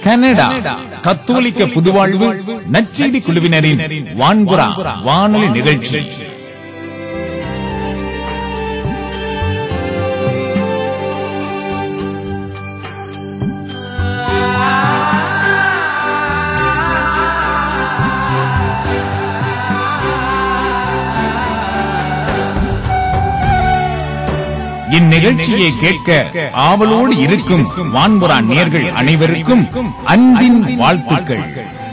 Canada கத்தோலிக்க புதுவாழ்வு நச்செய்தி குழுவினரின் வான்புறா வானொலி நிகழ்ச்சி இந்நிகழ்ச்சியை கேட்க ஆவலோடு இருக்கும் வான்புறா நேர்கள் அனைவருக்கும் அன்பின் வாழ்த்துக்கள்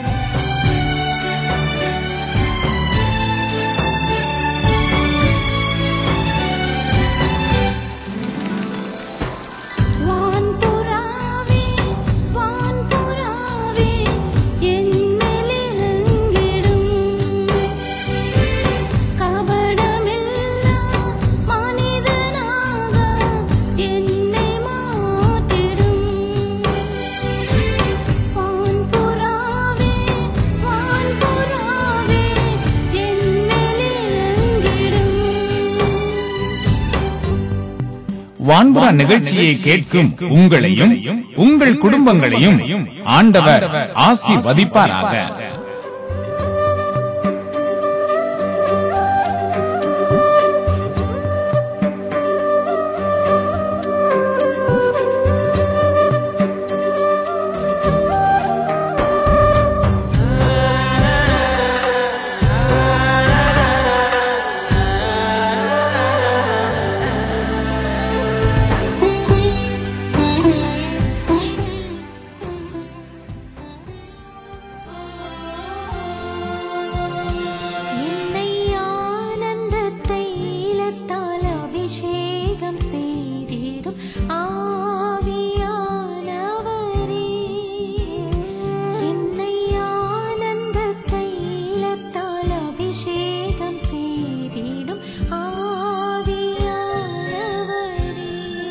வான்புறாவே வான்புறாவே என்னிலிருங்கிடும் கபடமில்லா மனிதனாக என்னை மாற்றிடும் வான்புறாவே வான்புறாவே என்னிலிருங்கிடும் வான்புறா நிகழ்ச்சியை கேட்கும் உங்களையும் உங்கள் குடும்பங்களையும் ஆண்டவர் ஆசிர்வதிப்பாராக என்னை ஆனந்த தைலத்தால் அபிஷேகம் செய்திடும் ஆவியானவரே என்னை ஆனந்த தைலத்தால் அபிஷேகம் செய்திடும் ஆவியானவரே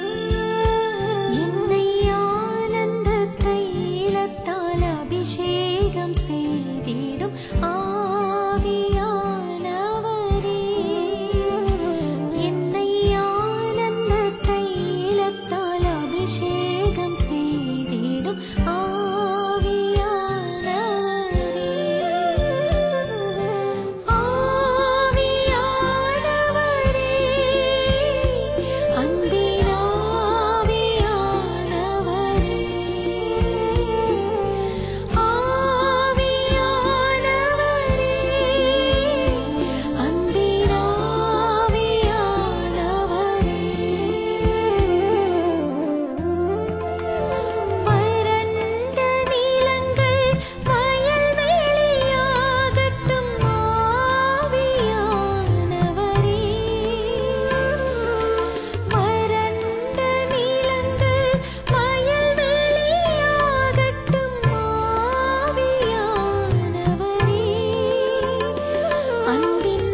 என்னை ஆனந்த தைலத்தால் அபிஷேகம் செய்திடும் ஆவியானவரே என்னை ஆனந்த தைலத்தால் அபிஷேகம் செய்திடும் ஆவியானவரே ஆவியானவரே அன்பின் ஆவியானவரே ஆவியானவரே அன்பின் ஆவியானவரே வறண்ட நிலங்கள் வயல்வெளியாகட்டும் ஆவியானவரே வறண்ட நிலங்கள் வயல்வெளியாகட்டும் ஆவியானவரே அன்பின்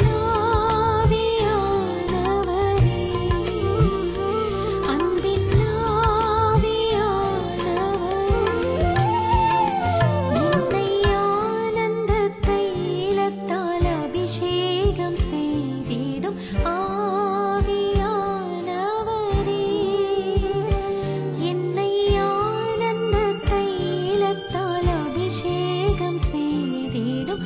ஆவியானவரே அன்பின் ஆவியானவரே என்னை ஆனந்த தைலத்தால் அபிஷேகம் செய்திடும் ஆவியானவரே என்னை ஆனந்த தைலத்தால் அபிஷேகம் செய்திடும்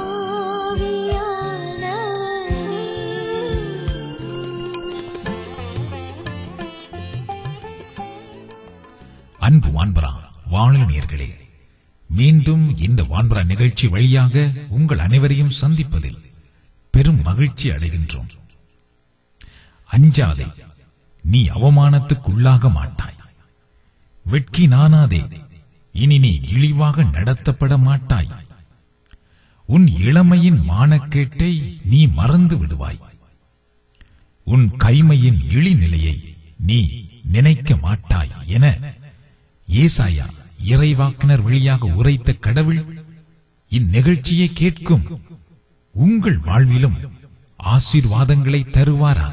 அன்பு வான்பரா வானொலி நேயர்களே மீண்டும் இந்த வான்பரா நிகழ்ச்சி வழியாக உங்கள் அனைவரையும் சந்திப்பதில் பெரும் மகிழ்ச்சி அடைகின்றோம் அஞ்சாதே நீ அவமானத்துக்குள்ளாக மாட்டாய் வெட்கி நானாதே இனி நீ இழிவாக நடத்தப்பட மாட்டாய் உன் இளமையின் மானக்கேட்டை நீ மறந்து விடுவாய் உன் கைமையின் இழிநிலையை நீ நினைக்க மாட்டாய் என ஏசாயா இறைவாக்கினர் வழியாக உரைத்த கடவுள் இந்நிகழ்ச்சியை கேட்கும் உங்கள் வாழ்விலும் ஆசீர்வாதங்களை தருவாராக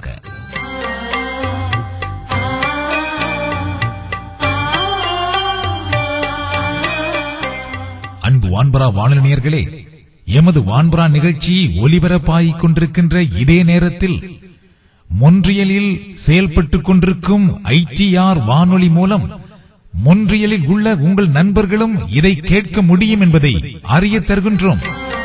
அன்பு வான்பரா வானொலியர்களே எமது வான்பரா நிகழ்ச்சி ஒலிபரப்பாகிக் கொண்டிருக்கின்ற இதே நேரத்தில் மொன்றியலில் செயல்பட்டுக் கொண்டிருக்கும் ஐடிஆர் வானொலி மூலம் மொன்றியலில் உள்ள உங்கள் நண்பர்களும் இதை கேட்க முடியும் என்பதை அறிய தருகின்றோம்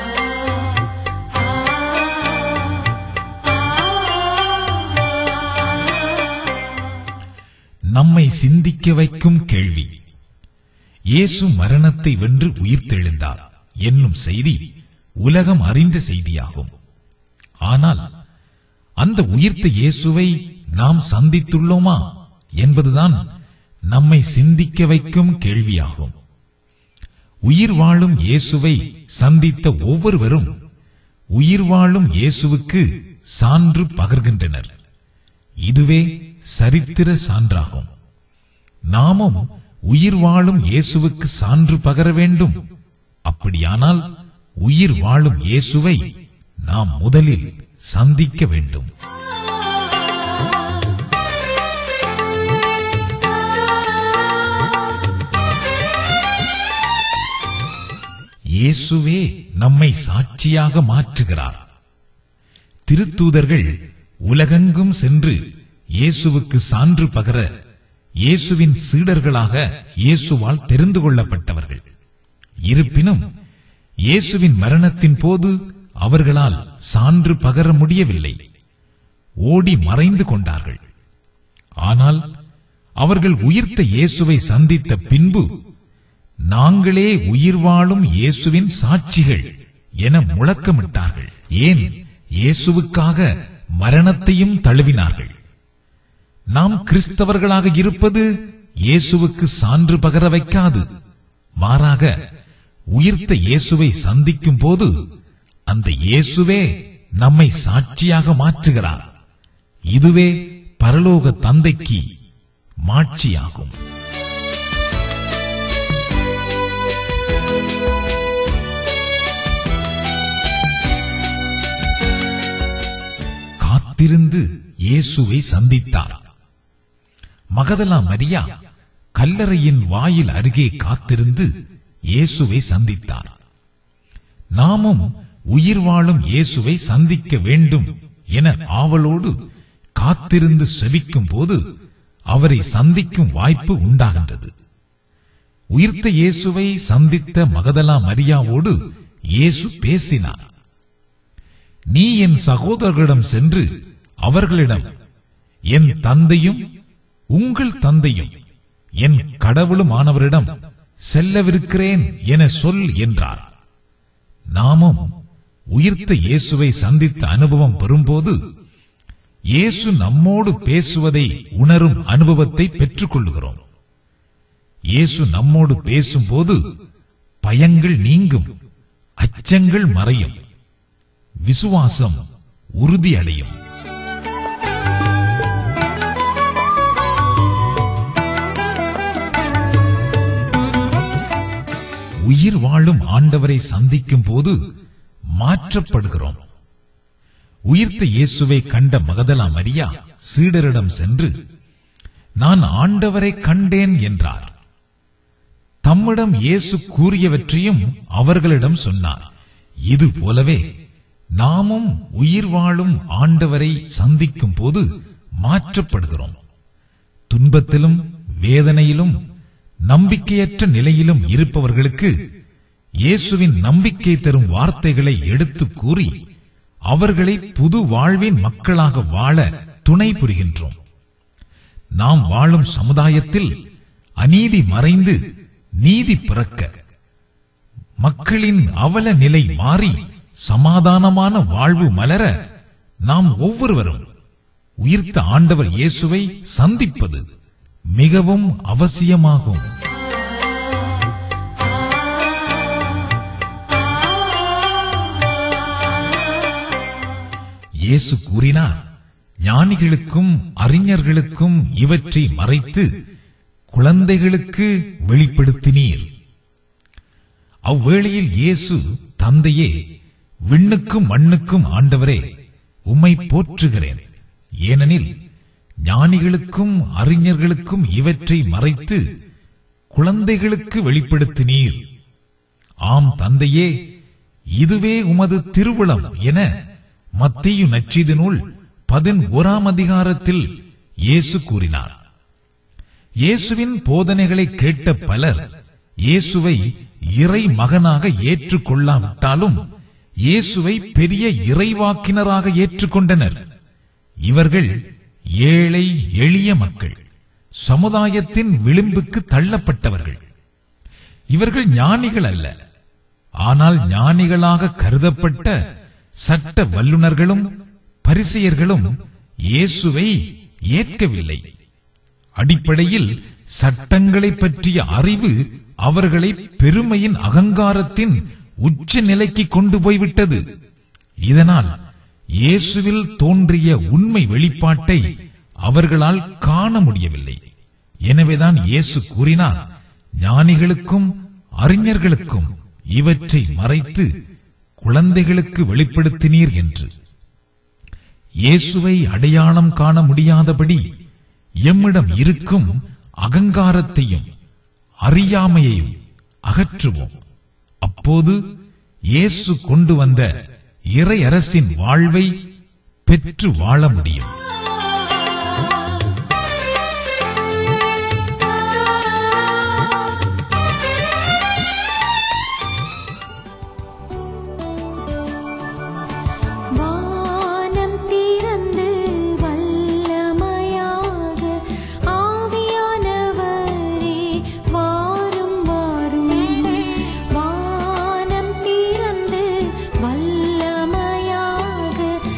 நம்மை சிந்திக்க வைக்கும் கேள்வி இயேசு மரணத்தை வென்று உயிர்த்தெழுந்தார் என்னும் செய்தி உலகம் அறிந்த செய்தியாகும் ஆனால் அந்த உயிர்த்த இயேசுவை நாம் சந்தித்துள்ளோமா என்பதுதான் நம்மை சிந்திக்க வைக்கும் கேள்வியாகும் உயிர் வாழும் இயேசுவை சந்தித்த ஒவ்வொருவரும் உயிர் வாழும் இயேசுவுக்கு சான்று பகர்கின்றனர் இதுவே சரித்திர சான்றாகும் நாமும் உயிர் வாழும் இயேசுவுக்கு சான்று பகர வேண்டும் அப்படியானால் உயிர் வாழும் இயேசுவை நாம் முதலில் சந்திக்க வேண்டும் இயேசுவே நம்மை சாட்சியாக மாற்றுகிறார் திருத்தூதர்கள் உலகெங்கும் சென்று இயேசுவுக்கு சான்று பகர இயேசுவின் சீடர்களாக இயேசுவால் தெரிந்து கொள்ளப்பட்டவர்கள் இருப்பினும் இயேசுவின் மரணத்தின் போது அவர்களால் சான்று பகர முடியவில்லை ஓடி மறைந்து கொண்டார்கள் ஆனால் அவர்கள் உயிர்த்த இயேசுவை சந்தித்த பின்பு நாங்களே உயிர் வாழும் இயேசுவின் சாட்சிகள் என முழக்கமிட்டார்கள் ஏன் இயேசுவுக்காக மரணத்தையும் தழுவினார்கள் நாம் கிறிஸ்தவர்களாக இருப்பது இயேசுவுக்கு சான்று பகர வைக்காது மாறாக உயிர்த்த இயேசுவை சந்திக்கும் போது அந்த இயேசுவே நம்மை சாட்சியாக மாற்றுகிறார் இதுவே பரலோக தந்தைக்கு மாட்சியாகும் காத்திருந்து இயேசுவை சந்தித்தார் மகதலா மரியா கல்லறையின் வாயில் அருகே காத்திருந்து இயேசுவை சந்தித்தார் நாமும் உயிர் வாழும் இயேசுவை சந்திக்க வேண்டும் என ஆவலோடு காத்திருந்து செவிக்கும் போது அவரை சந்திக்கும் வாய்ப்பு உண்டாகின்றது உயிர்த்த இயேசுவை சந்தித்த மகதலா மரியாவோடு இயேசு பேசினார் நீ என் சகோதரர்களிடம் சென்று அவர்களிடம் என் தந்தையும் உங்கள் தந்தையும் என் கடவுளுமானவரிடம் செல்லவிருக்கிறேன் என சொல் என்றார் நாமும் உயிர்த்த இயேசுவை சந்தித்த அனுபவம் பெறும்போது இயேசு நம்மோடு பேசுவதை உணரும் அனுபவத்தை பெற்றுக் கொள்ளுகிறோம் இயேசு நம்மோடு பேசும்போது பயங்கள் நீங்கும் அச்சங்கள் மறையும் விசுவாசம் உறுதியடையும் உயிர் வாழும் ஆண்டவரை சந்திக்கும் போது மாற்றப்படுகிறோம் உயிர்த்த இயேசுவை கண்ட மகதலா மரியா சீடரிடம் சென்று நான் ஆண்டவரை கண்டேன் என்றார் தம்மிடம் இயேசு கூறியவற்றையும் அவர்களிடம் சொன்னார் இது போலவே நாமும் உயிர் வாழும் ஆண்டவரை சந்திக்கும் போது மாற்றப்படுகிறோம் துன்பத்திலும் வேதனையிலும் நம்பிக்கையற்ற நிலையிலும் இருப்பவர்களுக்கு இயேசுவின் நம்பிக்கை தரும் வார்த்தைகளை எடுத்துக் கூறி அவர்களை புது வாழ்வின் மக்களாக வாழ துணை புரிகின்றோம் நாம் வாழும் சமுதாயத்தில் அநீதி மறைந்து நீதி பிறக்க மக்களின் அவல நிலை மாறி சமாதானமான வாழ்வு மலர நாம் ஒவ்வொருவரும் உயிர்த்த ஆண்டவர் இயேசுவை சந்திப்பது மிகவும் அவசியமாகும் இயேசு கூறினார் ஞானிகளுக்கும் அறிஞர்களுக்கும் இவற்றை மறைத்து குழந்தைகளுக்கு வெளிப்படுத்தினீர் அவ்வேளையில் இயேசு தந்தையே விண்ணுக்கும் மண்ணுக்கும் ஆண்டவரே உம்மை போற்றுகிறேன் ஏனெனில் ஞானிகளுக்கும் அறிஞர்களுக்கும் இவற்றை மறைத்து குழந்தைகளுக்கு வெளிப்படுத்தினீர் ஆம் தந்தையே இதுவே உமது திருவுளம் என மத்தியு நச்சீது நூல் பதினோராம் அதிகாரத்தில் இயேசு கூறினார் இயேசுவின் போதனைகளை கேட்ட பலர் இயேசுவை இறை மகனாக ஏற்றுக்கொள்ளாவிட்டாலும் இயேசுவை பெரிய இறைவாக்கினராக ஏற்றுக்கொண்டனர் இவர்கள் ஏழை எளிய மக்கள் சமுதாயத்தின் விளிம்புக்கு தள்ளப்பட்டவர்கள் இவர்கள் ஞானிகள் அல்ல ஆனால் ஞானிகளாக கருதப்பட்ட சட்ட வல்லுனர்களும் பரிசெயர்களும் இயேசுவை ஏற்கவில்லை அடிப்படையில் சட்டங்களை பற்றிய அறிவு அவர்களை பெருமையின் அகங்காரத்தின் உச்ச நிலைக்கு கொண்டு போய்விட்டது இதனால் இயேசுவில் தோன்றிய உண்மை வெளிப்பாட்டை அவர்களால் காண முடியவில்லை எனவேதான் இயேசு கூறினார் ஞானிகளுக்கும் அறிஞர்களுக்கும் இவற்றை மறைத்து குழந்தைகளுக்கு வெளிப்படுத்தினீர் என்று இயேசுவை அடையாளம் காண முடியாதபடி எம்மிடம் இருக்கும் அகங்காரத்தையும் அறியாமையையும் அகற்றுவோம் அப்போது இயேசு கொண்டு வந்த இறை அரசின் வாழ்வை பெற்று வாழ முடியும் வானம் திறந்து வல்லமையாக ஆவியானவரே வாரும் வாரும் வானம் திறந்து வல்லமையாக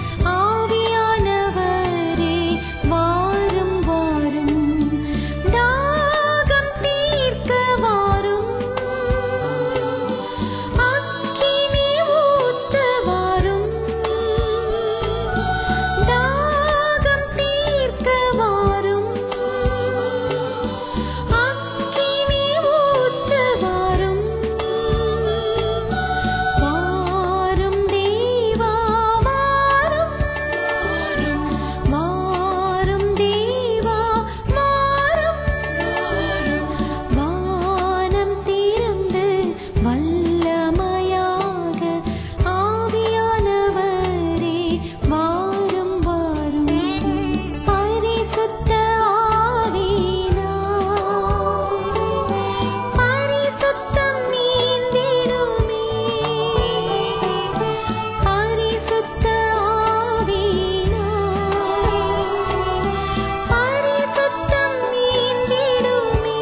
ஆவியானவரே வாரும் வாரும் தாகம் தீர்க்க வாரும் அக்கினி ஊற்ற வாரும் தாகம் தீர்க்க வாரும் அக்கினி ஊற்ற வாரும் வாரும் தேவா வாரும் வாரும் தேவா வாரும் வானம் திறந்து வல்லமையாக ஆவியானவரே வாரும் வாரும் பரிசுத்த ஆவியினார் பரிசுத்தம் நீந்திடுமே பரிசுத்த ஆவியினார் பரிசுத்தம் நீந்திடுமே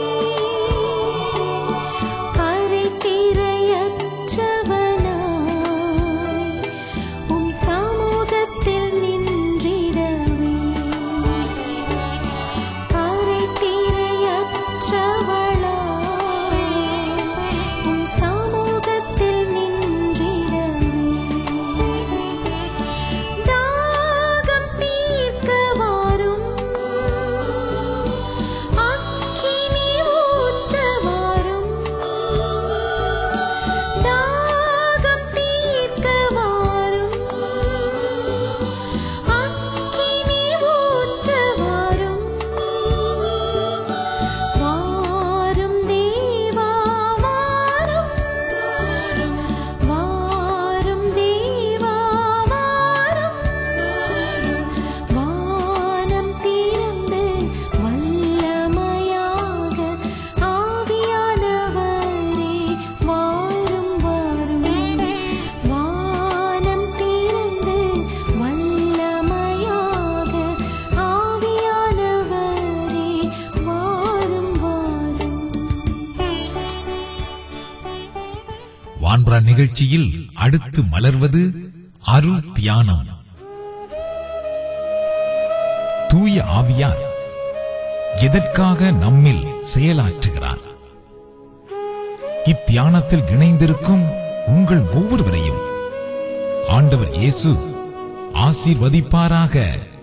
கரைதிரையற்றவனாய் உம் சமூகத்தில் நின்றிடவே கரைதிரையற்றவளாய் உம் சமூகத்தில் நின்றிடவே தாகம் தீர்க்க வாரும் அக்கினி ஊற்ற வாரும் தாகம் தீர்க்க வாரும் அக்கினி ஊற்ற வாரும் வாரும் தேவா வாரும் வாரும் தேவா வாரும் வானம் திறந்து வல்லமையாக ஆவியானவரே வாரும் வாரும் வானம் திறந்து வல்லமையாக ஆவியானவரே வாரும் வாரும் வான்பரா நிகழ்ச்சியில் அடுத்து மலர்வது அருள் தியானம் தூய ஆவியார் எதற்காக நம்மில் செயலாற்றுகிறார் இத்தியானத்தில் இணைந்திருக்கும் உங்கள் ஒவ்வொருவரையும் ஆண்டவர் இயேசு ஆசீர்வதிப்பாராக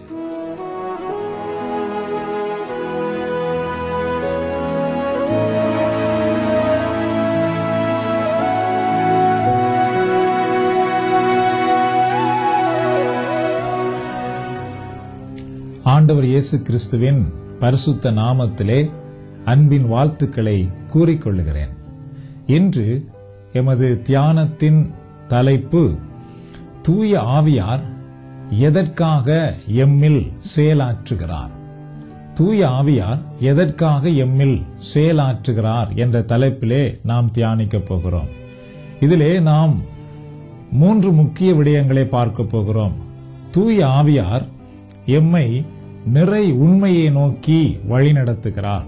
ஆண்டவர் இயேசு கிறிஸ்துவின் பரிசுத்த நாமத்திலே அன்பின் வாழ்த்துக்களை கூறிக்கொள்ளுகிறேன் இன்று எமது தியானத்தின் தலைப்பு தூய ஆவியார் எதற்காக எம்மில் செயலாற்றுகிறார் தூய ஆவியார் எதற்காக எம்மில் செயலாற்றுகிறார் என்ற தலைப்பிலே நாம் தியானிக்கப் போகிறோம் இதிலே நாம் மூன்று முக்கிய விடயங்களை பார்க்க போகிறோம் தூய ஆவியார் எம்மை நிறை உண்மையை நோக்கி வழிநடத்துகிறார்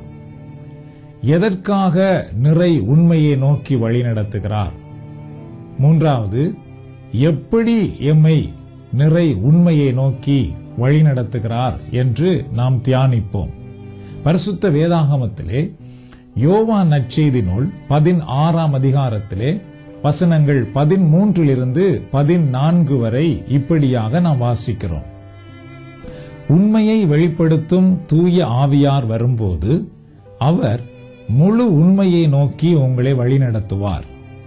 எதற்காக நிறை உண்மையை நோக்கி வழிநடத்துகிறார் மூன்றாவது எப்படி எம்மை நிறை உண்மையை நோக்கி வழிநடத்துகிறார் என்று நாம் தியானிப்போம் பரிசுத்த வேதாகமத்திலே யோவான் நற்செய்தி நூல் பதினாறாம் அதிகாரத்திலே வசனங்கள் பதிமூன்றிலிருந்து பதினான்கு வரை இப்படியாக நாம் வாசிக்கிறோம் உண்மையை வெளிப்படுத்தும் தூய ஆவியார் வரும்போது அவர் முழு உண்மையை நோக்கி உங்களை வழிநடத்துவார்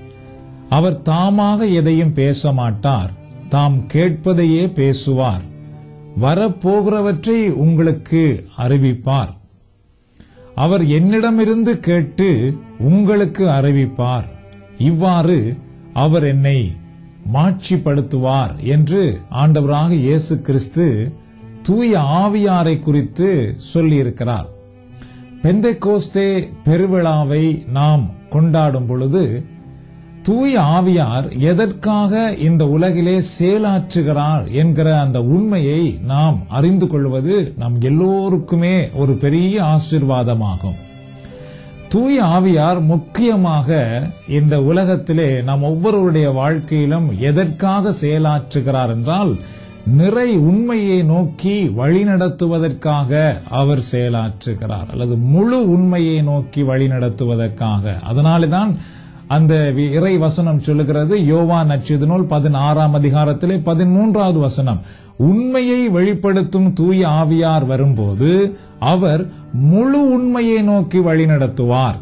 அவர் தாமாக எதையும் பேச மாட்டார் தாம் கேட்பதையே பேசுவார் வரப்போகிறவற்றை உங்களுக்கு அறிவிப்பார் அவர் என்னிடமிருந்து கேட்டு உங்களுக்கு அறிவிப்பார் இவ்வாறு அவர் என்னை மாட்சிப்படுத்துவார் என்று ஆண்டவராக இயேசு கிறிஸ்து தூய ஆவியாரை குறித்து சொல்லியிருக்கிறார் பெந்தைக்கோஸ்தே பெருவிழாவை நாம் கொண்டாடும் பொழுது தூய ஆவியார் எதற்காக இந்த உலகிலே செயலாற்றுகிறார் என்கிற அந்த உண்மையை நாம் அறிந்து கொள்வது நம் எல்லோருக்குமே ஒரு பெரிய ஆசிர்வாதமாகும் தூய ஆவியார் முக்கியமாக இந்த உலகத்திலே நாம் ஒவ்வொருவருடைய வாழ்க்கையிலும் எதற்காக செயலாற்றுகிறார் என்றால் நிறை உண்மையை நோக்கி வழிநடத்துவதற்காக அவர் செயலாற்றுகிறார் அல்லது முழு உண்மையை நோக்கி வழிநடத்துவதற்காக அதனால்தான் அந்த வி- இறை வசனம் சொல்லுகிறது யோவான் நச்சிது நூல் பதினாறாம் அதிகாரத்திலே பதிமூன்றாவது வசனம் உண்மையை வெளிப்படுத்தும் தூய ஆவியார் வரும்போது அவர் முழு உண்மையை நோக்கி வழிநடத்துவார்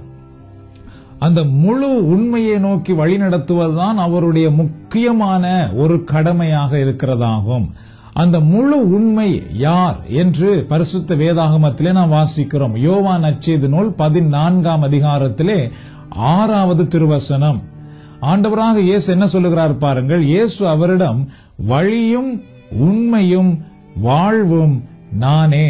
அந்த முழு உண்மையை நோக்கி வழிநடத்துவதுதான் அவருடைய முக்கியமான ஒரு கடமையாக இருக்கிறதாகும் அந்த முழு உண்மை யார் என்று பரிசுத்த வேதாகமத்திலே நாம் வாசிக்கிறோம் யோவான் அச்சேது நூல் பதினான்காம் அதிகாரத்திலே ஆறாவது திருவசனம் ஆண்டவராக இயேசு என்ன சொல்லுகிறார் பாருங்கள் இயேசு அவரிடம் வழியும் உண்மையும் வாழ்வும் நானே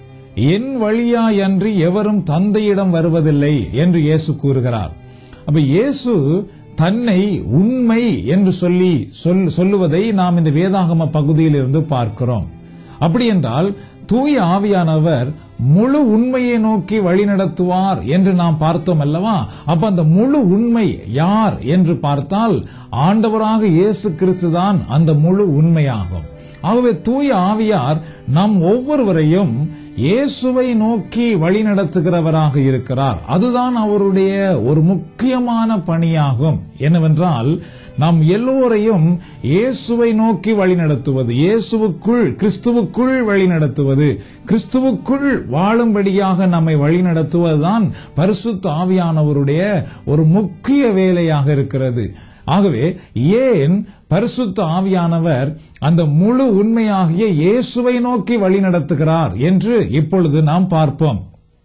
என் வழியாயன்றி எவரும் தந்தையிடம் வருவதில்லை என்று இயேசு கூறுகிறார் அப்ப இயேசு தன்னை உண்மை என்று சொல்லி சொல்- சொல்லுவதை நாம் இந்த வேதாகம பகுதியில் இருந்து பார்க்கிறோம் அப்படி என்றால் தூய ஆவியானவர் முழு உண்மையை நோக்கி வழிநடத்துவார் என்று நாம் பார்த்தோம் அல்லவா அப்ப அந்த முழு உண்மை யார் என்று பார்த்தால் ஆண்டவராக இயேசு கிறிஸ்துதான் அந்த முழு உண்மையாகும் ஆகவே தூய ஆவியார் நம் ஒவ்வொருவரையும் இயேசுவை நோக்கி வழிநடத்துகிறவராக இருக்கிறார் அதுதான் அவருடைய ஒரு முக்கியமான பணியாகும் என்னவென்றால் நாம் எல்லோரையும் இயேசுவை நோக்கி வழிநடத்துவது இயேசுவுக்குள் கிறிஸ்துவுக்குள் வழிநடத்துவது கிறிஸ்துவுக்குள் வாழும்படியாக நம்மை வழிநடத்துவதுதான் பரிசுத்த ஆவியானவருடைய ஒரு முக்கிய வேலையாக இருக்கிறது ஆகவே ஏன் பரிசுத்த ஆவியானவர் அந்த முழு உண்மையாகிய இயேசுவை நோக்கி வழிநடத்துகிறார் என்று இப்பொழுது நாம் பார்ப்போம்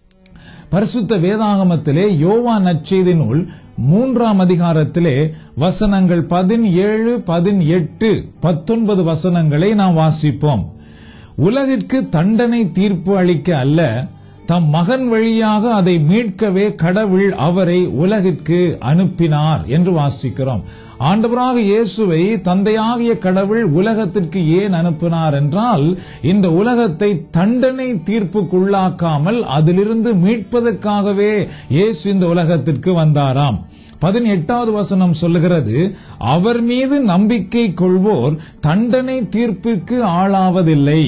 பரிசுத்த வேதாகமத்திலே யோவா நற்செய்தி நூல் மூன்றாம் அதிகாரத்திலே வசனங்கள் பதினேழு பதினெட்டு பத்தொன்பது வசனங்களை நாம் வாசிப்போம் உலகிற்கு தண்டனை தீர்ப்பு அளிக்க அல்ல தம் மகன் வழியாக அதை மீட்கவே கடவுள் அவரை உலகிற்கு அனுப்பினார் என்று வாசிக்கிறோம் ஆண்டவராக இயேசுவை தந்தையாகிய கடவுள் உலகத்திற்கு ஏன் அனுப்பினார் என்றால் இந்த உலகத்தை தண்டனை தீர்ப்புக்குள்ளாக்காமல் அதிலிருந்து மீட்பதற்காகவே இயேசு இந்த உலகத்திற்கு வந்தாராம் பதினெட்டாவது வசனம் சொல்லுகிறது அவர் மீது நம்பிக்கை கொள்வோர் தண்டனை தீர்ப்பிற்கு ஆளாவதில்லை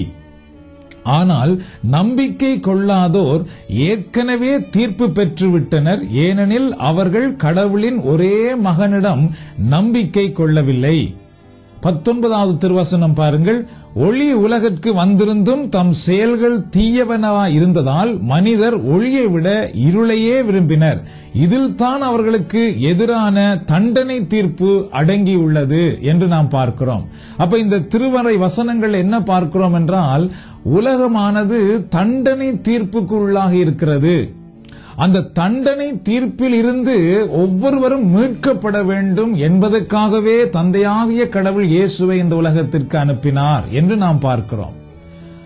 ஆனால் நம்பிக்கை கொள்ளாதோர் ஏற்கனவே தீர்ப்பு பெற்றுவிட்டனர் ஏனெனில் அவர்கள் கடவுளின் ஒரே மகனிடம் நம்பிக்கை கொள்ளவில்லை பத்தொன்பதாவது திருவசனம் பாருங்கள் ஒளி உலகிற்கு வந்திருந்தும் தம் செயல்கள் தீயவனவா இருந்ததால் மனிதர் ஒளியை விட இருளையே விரும்பினர் இதில் தான் அவர்களுக்கு எதிரான தண்டனை தீர்ப்பு அடங்கியுள்ளது என்று நாம் பார்க்கிறோம் அப்ப இந்த திருவரை வசனங்கள் என்ன பார்க்கிறோம் என்றால் உலகமானது தண்டனை தீர்ப்புக்கு உள்ளாகி இருக்கிறது அந்த தண்டனை தீர்ப்பில் இருந்து ஒவ்வொருவரும் மீட்கப்பட வேண்டும் என்பதற்காகவே தந்தையாகிய கடவுள் இயேசுவை இந்த உலகத்திற்கு அனுப்பினார் என்று நாம் பார்க்கிறோம்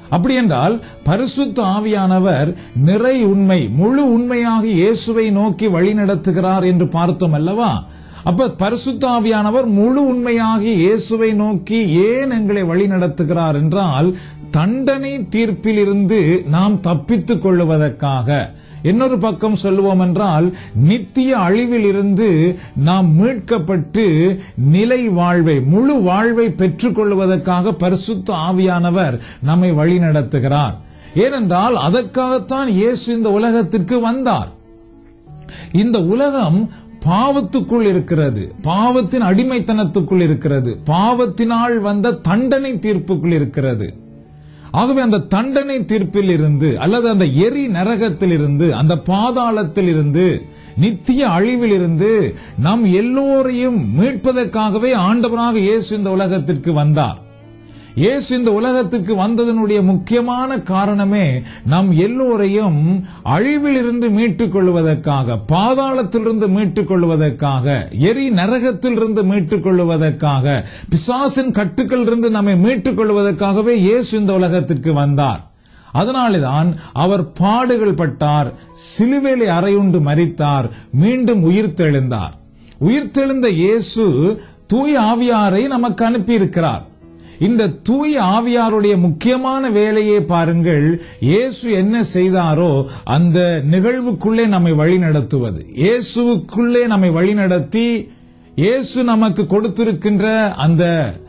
அப்படி என்றால் பரிசுத்த ஆவியானவர் நிறை உண்மை முழு உண்மையாக இயேசுவை நோக்கி வழிநடத்துகிறார் என்று பார்த்தோம் அல்லவா அப்ப பரிசுத்த ஆவியானவர் முழு உண்மையாக இயேசுவை நோக்கி ஏன் எங்களை வழிநடத்துகிறார் என்றால் தண்டனை தீர்ப்பிலிருந்து நாம் தப்பித்துக் கொள்ளுவதற்காக இன்னொரு பக்கம் சொல்லுவோம் என்றால் நித்திய அழிவில் இருந்து நாம் மீட்கப்பட்டு நிலை வாழ்வை முழு வாழ்வை பெற்றுக் கொள்வதற்காக பரிசுத்த ஆவியானவர் நம்மை வழிநடத்துகிறார் ஏனென்றால் அதற்காகத்தான் இயேசு இந்த உலகத்திற்கு வந்தார் இந்த உலகம் பாவத்துக்குள் இருக்கிறது பாவத்தின் அடிமைத்தனத்துக்குள் இருக்கிறது பாவத்தினால் வந்த தண்டனை தீர்ப்புக்குள் இருக்கிறது ஆகவே அந்த தண்டனை தீர்ப்பில் இருந்து அல்லது அந்த எரி நரகத்தில் இருந்து அந்த பாதாளத்தில் இருந்து நித்திய அழிவில் இருந்து நம் எல்லோரையும் மீட்பதற்காகவே ஆண்டவராக இயேசு இந்த உலகத்திற்கு வந்தார் இயேசு இந்த உலகத்துக்கு வந்ததனுடைய முக்கியமான காரணமே நம் எல்லோரையும் அழிவிலிருந்து மீட்டுக் கொள்வதற்காக பாதாளத்திலிருந்து மீட்டுக் கொள்வதற்காக எரி நரகத்திலிருந்து மீட்டுக் கொள்வதற்காக பிசாசின் கட்டுக்களிலிருந்து நம்மை மீட்டுக் கொள்வதற்காகவே இயேசு இந்த உலகத்திற்கு வந்தார் அதனாலேதான் அவர் பாடுகள் பட்டார் சிலுவேலை அறையுண்டு மரித்தார் மீண்டும் உயிர்த்தெழுந்தார் உயிர்த்தெழுந்த இயேசு தூய் ஆவியாரை நமக்கு அனுப்பியிருக்கிறார் இந்த தூய் ஆவியாருடைய முக்கியமான வேலையை பாருங்கள் இயேசு என்ன செய்தாரோ அந்த நிகழ்வுக்குள்ளே நம்மை வழிநடத்துவது இயேசுவுக்குள்ளே நம்மை வழிநடத்தி இயேசு நமக்கு கொடுத்திருக்கின்ற அந்த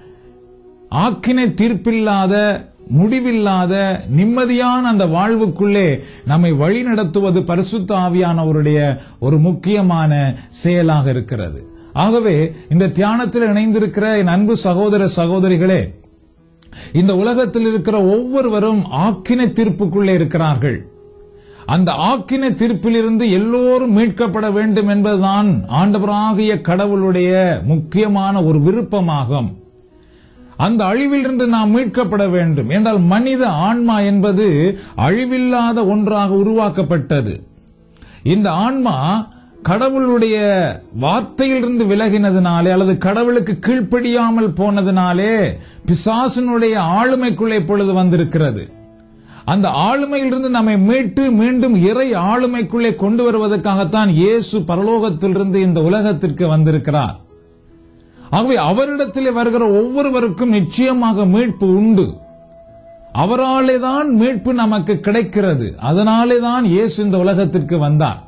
ஆக்கினை தீர்ப்பில்லாத முடிவில்லாத நிம்மதியான அந்த வாழ்வுக்குள்ளே நம்மை வழிநடத்துவது பரிசுத்த ஆவியானவருடைய ஒரு முக்கியமான செயலாக இருக்கிறது ஆகவே இந்த தியானத்தில் இணைந்திருக்கிற என் அன்பு சகோதர சகோதரிகளே இந்த உலகத்தில் இருக்கிற ஒவ்வொருவரும் ஆக்கினை தீர்ப்புக்குள்ளே இருக்கிறார்கள் அந்த ஆக்கினை தீர்ப்பிலிருந்து எல்லோரும் மீட்கப்பட வேண்டும் என்பதுதான் ஆண்டவராகிய கடவுளுடைய முக்கியமான ஒரு விருப்பமாகும் அந்த அழிவிலிருந்து நாம் மீட்கப்பட வேண்டும் என்றால் மனித ஆன்மா என்பது அழிவில்லாத ஒன்றாக உருவாக்கப்பட்டது இந்த ஆன்மா கடவுளுடைய வார்த்தையிலிருந்து விலகினதினாலே அல்லது கடவுளுக்கு கீழ்ப்படியாமல் போனதினாலே பிசாசினுடைய ஆளுமைக்குள்ளே இப்பொழுது வந்திருக்கிறது அந்த ஆளுமையிலிருந்து நம்மை மீட்டு மீண்டும் இறை ஆளுமைக்குள்ளே கொண்டு வருவதற்காகத்தான் இயேசு பரலோகத்திலிருந்து இந்த உலகத்திற்கு வந்திருக்கிறார் ஆகவே அவரிடத்திலே வருகிற ஒவ்வொருவருக்கும் நிச்சயமாக மீட்பு உண்டு அவராலே தான் மீட்பு நமக்கு கிடைக்கிறது அதனாலே தான் இயேசு இந்த உலகத்திற்கு வந்தார்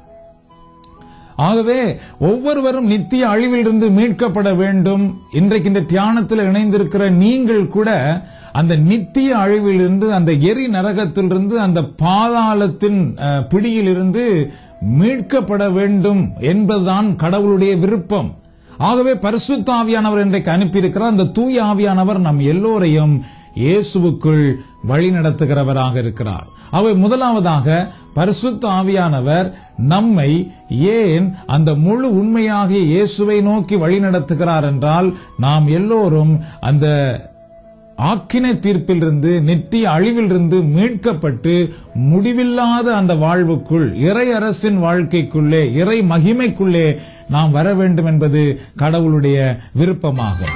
ஆகவே ஒவ்வொருவரும் நித்திய அழிவிலிருந்து மீட்கப்பட வேண்டும் இன்றைக்கு இந்த தியானத்தில் இணைந்திருக்கிற நீங்கள் கூட அந்த நித்திய அழிவிலிருந்து அந்த எரி நரகத்திலிருந்து அந்த பாதாளத்தின் அஹ், பிடியிலிருந்து மீட்கப்பட வேண்டும் என்பதுதான் கடவுளுடைய விருப்பம் ஆகவே பரிசுத்த ஆவியானவர் இன்றைக்கு அனுப்பியிருக்கிறார் அந்த தூய ஆவியானவர் நம் எல்லோரையும் இயேசுவுக்குள் வழி நடத்துகிறவராக இருக்கிறார் அவை முதலாவதாக பரிசுத்த ஆவியானவர் நம்மை ஏன் அந்த முழு உண்மையாகிய இயேசுவை நோக்கி வழி நடத்துகிறார் என்றால் நாம் எல்லோரும் அந்த ஆக்கினை தீர்ப்பிலிருந்து நித்திய அழிவிலிருந்து மீட்கப்பட்டு முடிவில்லாத அந்த வாழ்வுக்குள் இறை அரசின் வாழ்க்கைக்குள்ளே இறை மகிமைக்குள்ளே நாம் வர வேண்டும் என்பது கடவுளுடைய விருப்பமாகும்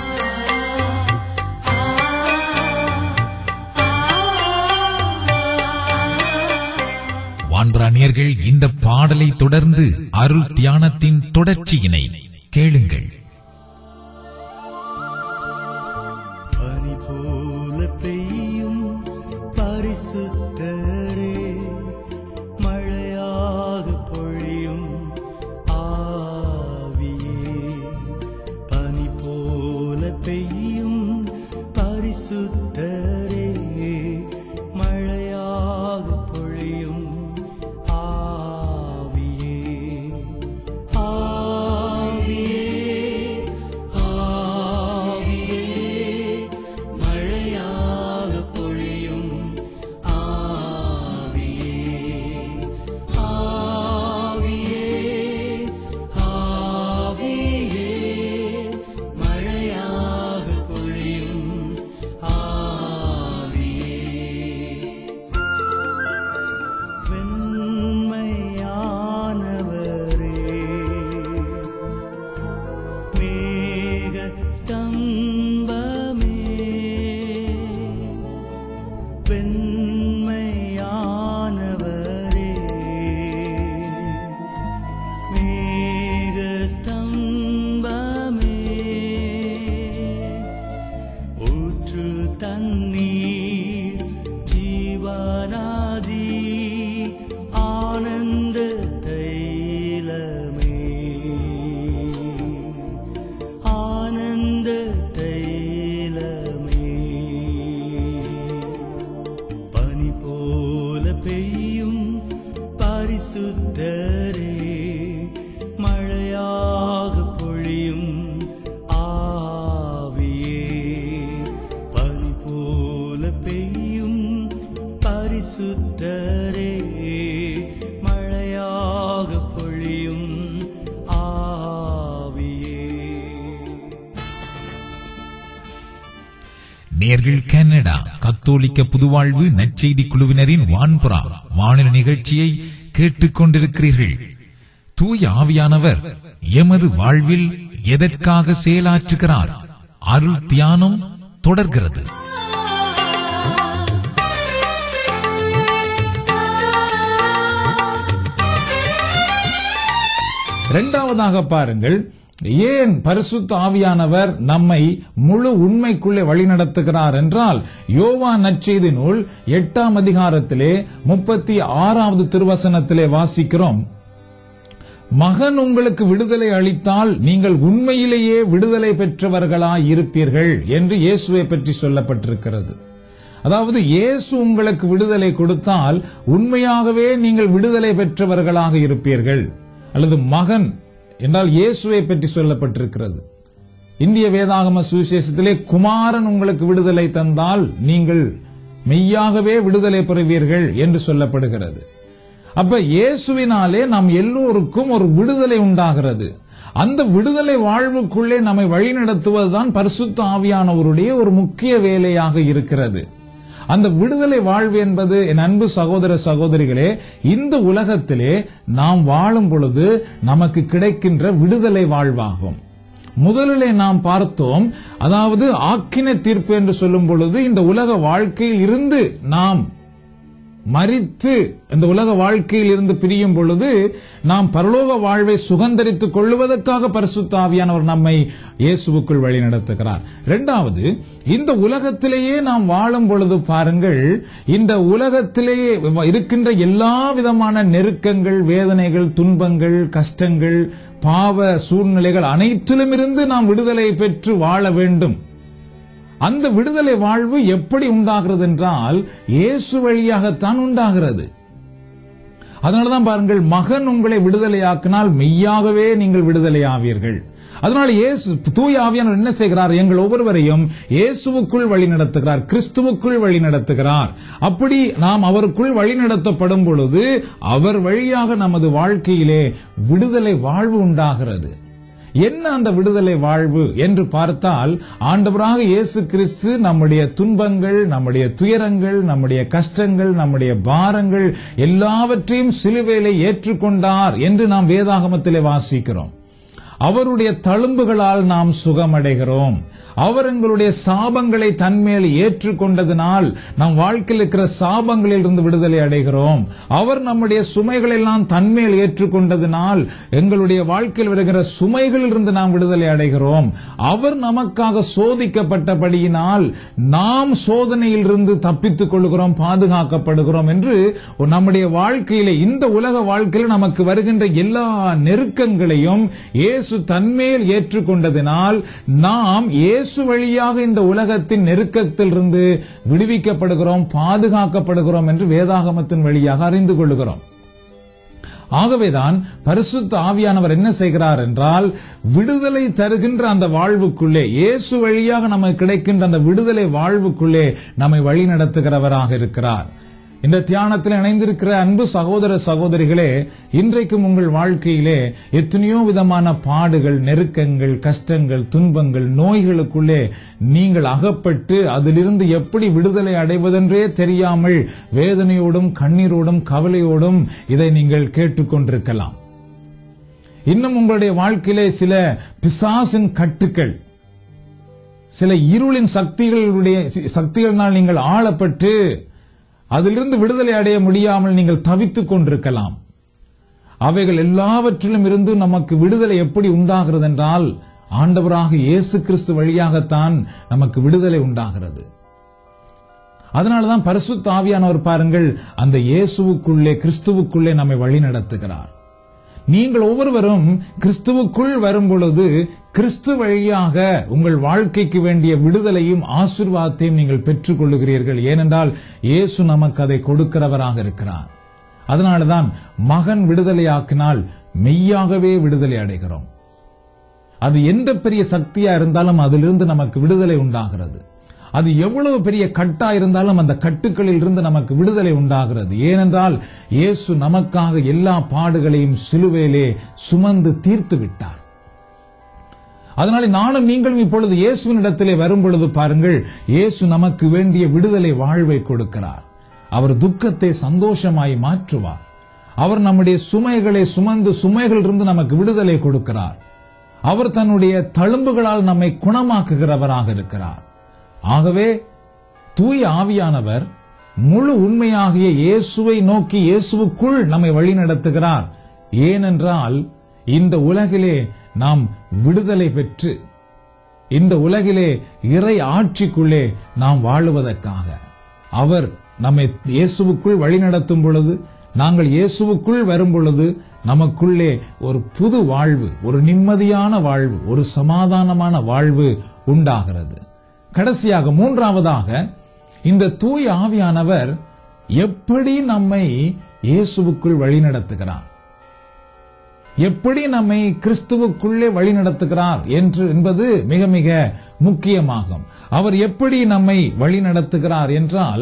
வான்பராணியர்கள் இந்த பாடலை தொடர்ந்து அருள் தியானத்தின் தொடர்ச்சியினை கேளுங்கள் பனி போல பெய்யும் பரிசுத்தரே மழையாக பொழியும் ஆவியே பனி போல பெய்யும் பரிசுத்தரே மழையாக பொழியும் ஆவியே ஆவியே ஆவியே மழையாக பொழியும் ஆவியே வெண்மையானவரே மேகஸ்தம்பமே ஊற்று தண்ணீர் ஜீவனாதி ஆனந்த தைலமே ஆனந்த தைலமே பனி போல பெய்யும் பரிசுத்தரே மழையாக பொழியும் ஆவியே பனி போல பெய்யும் பரிசுத்தரே மழையாக பொழியும் ஆவியே நேர்கள் கனடா கத்தோலிக்க புதுவாழ்வு நற்செய்தி குழுவினரின் வான்புறா வானொலி நிகழ்ச்சியை கேட்டுக் கொண்டிருக்கிறீர்கள் தூய ஆவியானவர் எமது வாழ்வில் எதற்காக செயலாற்றுகிறார் அருள் தியானம் தொடர்கிறது இரண்டாவதாக பாருங்கள் ஏன் பரிசுத்த ஆவியானவர் நம்மை முழு உண்மைக்குள்ளே வழிநடத்துகிறார் என்றால் யோவா நற்செய்தி நூல் எட்டாம் அதிகாரத்திலே முப்பத்தி ஆறாவது திருவசனத்திலே வாசிக்கிறோம் மகன் உங்களுக்கு விடுதலை அளித்தால் நீங்கள் உண்மையிலேயே விடுதலை பெற்றவர்களாய் இருப்பீர்கள் என்று இயேசுவை பற்றி சொல்லப்பட்டிருக்கிறது அதாவது இயேசு உங்களுக்கு விடுதலை கொடுத்தால் உண்மையாகவே நீங்கள் விடுதலை பெற்றவர்களாக இருப்பீர்கள் அல்லது மகன் என்றால் இயேசுவை பற்றி சொல்லப்பட்டிருக்கிறது இந்திய வேதாகம சுவிசேஷத்திலே குமாரன் உங்களுக்கு விடுதலை தந்தால் நீங்கள் மெய்யாகவே விடுதலை பெறுவீர்கள் என்று சொல்லப்படுகிறது அப்ப இயேசுவினாலே நாம் எல்லோருக்கும் ஒரு விடுதலை உண்டாகிறது அந்த விடுதலை வாழ்வுக்குள்ளே நம்மை வழிநடத்துவதுதான் பரிசுத்த ஆவியானவருடைய ஒரு முக்கிய வேலையாக இருக்கிறது அந்த விடுதலை வாழ்வு என்பது என் அன்பு சகோதர சகோதரிகளே இந்த உலகத்திலே நாம் வாழும் பொழுது நமக்கு கிடைக்கின்ற விடுதலை வாழ்வாகும் முதலிலே நாம் பார்த்தோம் அதாவது ஆக்கின தீர்ப்பு என்று சொல்லும் பொழுது இந்த உலக வாழ்க்கையில் இருந்து நாம் மரித்து இந்த உலக வாழ்க்கையில் இருந்து பிரியும் பொழுது நாம் பரலோக வாழ்வை சுகந்தரித்துக் கொள்ளுவதற்காக பரிசுத்த ஆவியானவர் நம்மை இயேசுவுக்குள் வழி நடத்துகிறார் இரண்டாவது இந்த உலகத்திலேயே நாம் வாழும் பொழுது பாருங்கள் இந்த உலகத்திலேயே இருக்கின்ற எல்லா விதமான நெருக்கங்கள் வேதனைகள் துன்பங்கள் கஷ்டங்கள் பாவ சூழ்நிலைகள் அனைத்திலும் இருந்து நாம் விடுதலை பெற்று வாழ வேண்டும் அந்த விடுதலை வாழ்வு எப்படி உண்டாகிறது என்றால் இயேசு வழியாகத்தான் உண்டாகிறது அதனாலதான் பாருங்கள் மகன் உங்களை விடுதலையாக்கினால் மெய்யாகவே நீங்கள் விடுதலை ஆவீர்கள் அதனால இயேசு தூய ஆவியானவர் என்ன செய்கிறார் எங்கள் ஒவ்வொருவரையும் இயேசுவுக்குள் வழி நடத்துகிறார் கிறிஸ்துவுக்குள் வழி நடத்துகிறார் அப்படி நாம் அவருக்குள் வழி நடத்தப்படும் பொழுது அவர் வழியாக நமது வாழ்க்கையிலே விடுதலை வாழ்வு உண்டாகிறது என்ன அந்த விடுதலை வாழ்வு என்று பார்த்தால் ஆண்டவராக இயேசு கிறிஸ்து நம்முடைய துன்பங்கள் நம்முடைய துயரங்கள் நம்முடைய கஷ்டங்கள் நம்முடைய பாரங்கள் எல்லாவற்றையும் சிலுவையிலே ஏற்றுக்கொண்டார் என்று நாம் வேதாகமத்திலே வாசிக்கிறோம் அவருடைய தழும்புகளால் நாம் சுகமடைகிறோம் அவர் எங்களுடைய சாபங்களை தன்மேல் ஏற்றுக்கொண்டதினால் நம் வாழ்க்கையில் இருக்கிற சாபங்களில் இருந்து விடுதலை அடைகிறோம் அவர் நம்முடைய சுமைகள் எல்லாம் தன்மேல் ஏற்றுக்கொண்டதினால் எங்களுடைய வாழ்க்கையில் வருகிற சுமைகளில் இருந்து நாம் விடுதலை அடைகிறோம் அவர் நமக்காக சோதிக்கப்பட்டபடியினால் நாம் சோதனையில் இருந்து தப்பித்துக் கொள்கிறோம் பாதுகாக்கப்படுகிறோம் என்று நம்முடைய வாழ்க்கையில இந்த உலக வாழ்க்கையில் நமக்கு வருகின்ற எல்லா நெருக்கங்களையும் இயேசு தன்மேல் ஏற்றுக்கொண்டதினால் நாம் இயேசு வழியாக இந்த உலகத்தின் நெருக்கத்திலிருந்து விடுவிக்கப்படுகிறோம் பாதுகாக்கப்படுகிறோம் என்று வேதாகமத்தின் வழியாக அறிந்து கொள்கிறோம் ஆகவேதான் பரிசுத்த ஆவியானவர் என்ன செய்கிறார் என்றால் விடுதலை தருகின்ற அந்த வாழ்வுக்குள்ளே இயேசு வழியாக நமக்கு கிடைக்கின்ற அந்த விடுதலை வாழ்வுக்குள்ளே நம்மை வழி நடத்துகிறவராக இருக்கிறார் இந்த தியானத்தில் இணைந்திருக்கிற அன்பு சகோதர சகோதரிகளே இன்றைக்கும் உங்கள் வாழ்க்கையிலே எத்தனையோ விதமான பாடுகள் நெருக்கங்கள் கஷ்டங்கள் துன்பங்கள் நோய்களுக்குள்ளே நீங்கள் அகப்பட்டு அதிலிருந்து எப்படி விடுதலை அடைவதென்றே தெரியாமல் வேதனையோடும் கண்ணீரோடும் கவலையோடும் இதை நீங்கள் கேட்டுக்கொண்டிருக்கலாம் இன்னும் உங்களுடைய வாழ்க்கையிலே சில பிசாசின் கட்டுக்கள் சில இருளின் சக்திகளுடைய சக்திகளினால் நீங்கள் ஆளப்பட்டு அதிலிருந்து விடுதலை அடைய முடியாமல் நீங்கள் தவித்துக் கொண்டிருக்கலாம் அவைகள் எல்லாவற்றிலும் இருந்து நமக்கு விடுதலை எப்படி உண்டாகிறது என்றால் ஆண்டவராக இயேசு கிறிஸ்து வழியாகத்தான் நமக்கு விடுதலை உண்டாகிறது அதனாலதான் பரிசுத்த ஆவியானவர் பாருங்கள் அந்த இயேசுவுக்குள்ளே கிறிஸ்துவுக்குள்ளே நம்மை வழி நடத்துகிறார் நீங்கள் ஒவ்வொருவரும் கிறிஸ்துவுக்குள் வரும் பொழுது கிறிஸ்து வழியாக உங்கள் வாழ்க்கைக்கு வேண்டிய விடுதலையும் ஆசீர்வாதத்தையும் நீங்கள் பெற்றுக் கொள்ளுகிறீர்கள் ஏனென்றால் இயேசு நமக்கு அதை கொடுக்கிறவராக இருக்கிறார் அதனாலதான் மகன் விடுதலையாக்கினால் மெய்யாகவே விடுதலை அடைகிறோம் அது எந்த பெரிய சக்தியா இருந்தாலும் அதிலிருந்து நமக்கு விடுதலை உண்டாகிறது அது எவ்வளவு பெரிய கட்டா இருந்தாலும் அந்த கட்டுக்களில் இருந்து நமக்கு விடுதலை உண்டாகிறது ஏனென்றால் இயேசு நமக்காக எல்லா பாடுகளையும் சிலுவையிலே சுமந்து தீர்த்து விட்டார் அதனால நானும் நீங்களும் இப்பொழுது இயேசுவின் இடத்திலே வரும் பொழுது பாருங்கள் இயேசு நமக்கு வேண்டிய விடுதலை வாழ்வை கொடுக்கிறார் அவர் துக்கத்தை சந்தோஷமாய் மாற்றுவார் அவர் நம்முடைய சுமைகளை சுமந்து சுமைகளிலிருந்து நமக்கு விடுதலை கொடுக்கிறார் அவர் தன்னுடைய தழும்புகளால் நம்மை குணமாக்குகிறவராக இருக்கிறார் ஆகவே தூய ஆவியானவர் முழு உண்மையாகிய இயேசுவை நோக்கி இயேசுவுக்குள் நம்மை வழிநடத்துகிறார் ஏனென்றால் இந்த உலகிலே நாம் விடுதலை பெற்று இந்த உலகிலே இறை ஆட்சிக்குள்ளே நாம் வாழுவதற்காக அவர் நம்மை இயேசுவுக்குள் வழிநடத்தும் பொழுது நாங்கள் இயேசுவுக்குள் வரும் பொழுது நமக்குள்ளே ஒரு புது வாழ்வு ஒரு நிம்மதியான வாழ்வு ஒரு சமாதானமான வாழ்வு உண்டாகிறது கடைசியாக மூன்றாவதாக இந்த தூய ஆவியானவர் எப்படி நம்மை இயேசுவுக்குள் வழிநடத்துகிறார் எப்படி நம்மை கிறிஸ்துவுக்குள்ளே வழிநடத்துகிறார் என்று என்பது மிக மிக முக்கியமாகும் அவர் எப்படி நம்மை வழிநடத்துகிறார் என்றால்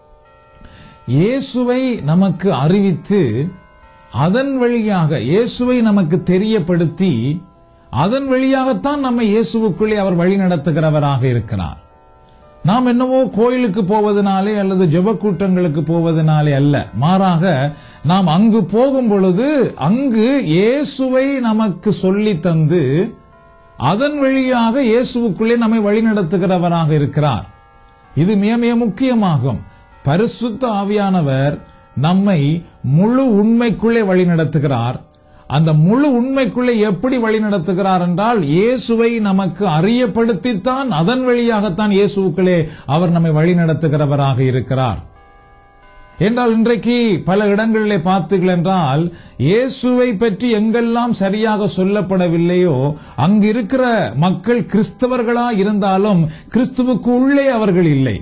இயேசுவை நமக்கு அறிவித்து அதன் வழியாக இயேசுவை நமக்கு தெரியப்படுத்தி அதன் வழியாகத்தான் நம்மை இயேசுவுக்குள்ளே அவர் வழி நடத்துகிறவராக இருக்கிறார் நாம் என்னவோ கோயிலுக்கு போவதனாலே அல்லது ஜெப கூட்டங்களுக்கு போவதனாலே அல்ல மாறாக நாம் அங்கு போகும் பொழுது அங்கு இயேசுவை நமக்கு சொல்லி தந்து அதன் வழியாக இயேசுவுக்குள்ளே நம்மை வழிநடத்துகிறவராக இருக்கிறார் இது மிக மிக முக்கியமாகும் பரிசுத்த ஆவியானவர் நம்மை முழு உண்மைக்குள்ளே வழிநடத்துகிறார் அந்த முழு உண்மைக்குள்ளே எப்படி வழிநடத்துகிறார் என்றால் இயேசுவை நமக்கு அறியப்படுத்தித்தான் அதன் வழியாகத்தான் இயேசுவுக்குள்ளே அவர் நம்மை வழிநடத்துகிறவராக இருக்கிறார் என்றால் இன்றைக்கு பல இடங்களிலே பார்த்தீர்கள் என்றால் இயேசுவை பற்றி எங்கெல்லாம் சரியாக சொல்லப்படவில்லையோ அங்கு இருக்கிற மக்கள் கிறிஸ்தவர்களா இருந்தாலும் கிறிஸ்துவுக்கு உள்ளே அவர்கள் இல்லை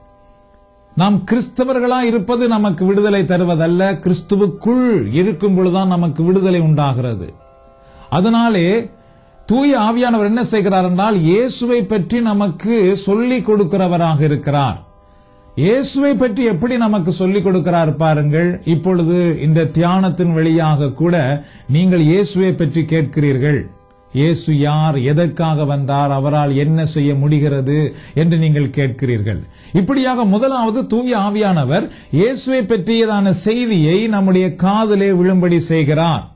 நாம் கிறிஸ்தவர்களா இருப்பது நமக்கு விடுதலை தருவதல்ல கிறிஸ்துவுக்குள் இருக்கும் பொழுதுதான் நமக்கு விடுதலை உண்டாகிறது அதனாலே தூய ஆவியானவர் என்ன செய்கிறார் என்றால் இயேசுவை பற்றி நமக்கு சொல்லிக் கொடுக்கிறவராக இருக்கிறார் இயேசுவை பற்றி எப்படி நமக்கு சொல்லிக் கொடுக்கிறார் பாருங்கள் இப்பொழுது இந்த தியானத்தின் வழியாக கூட நீங்கள் இயேசுவை பற்றி கேட்கிறீர்கள் இயேசு யார் எதற்காக வந்தார் அவரால் என்ன செய்ய முடிகிறது என்று நீங்கள் கேட்கிறீர்கள் இப்படியாக முதலாவது தூய ஆவியானவர் இயேசுவை பற்றியதான செய்தியை நம்முடைய காதிலே விழும்படி செய்கிறார்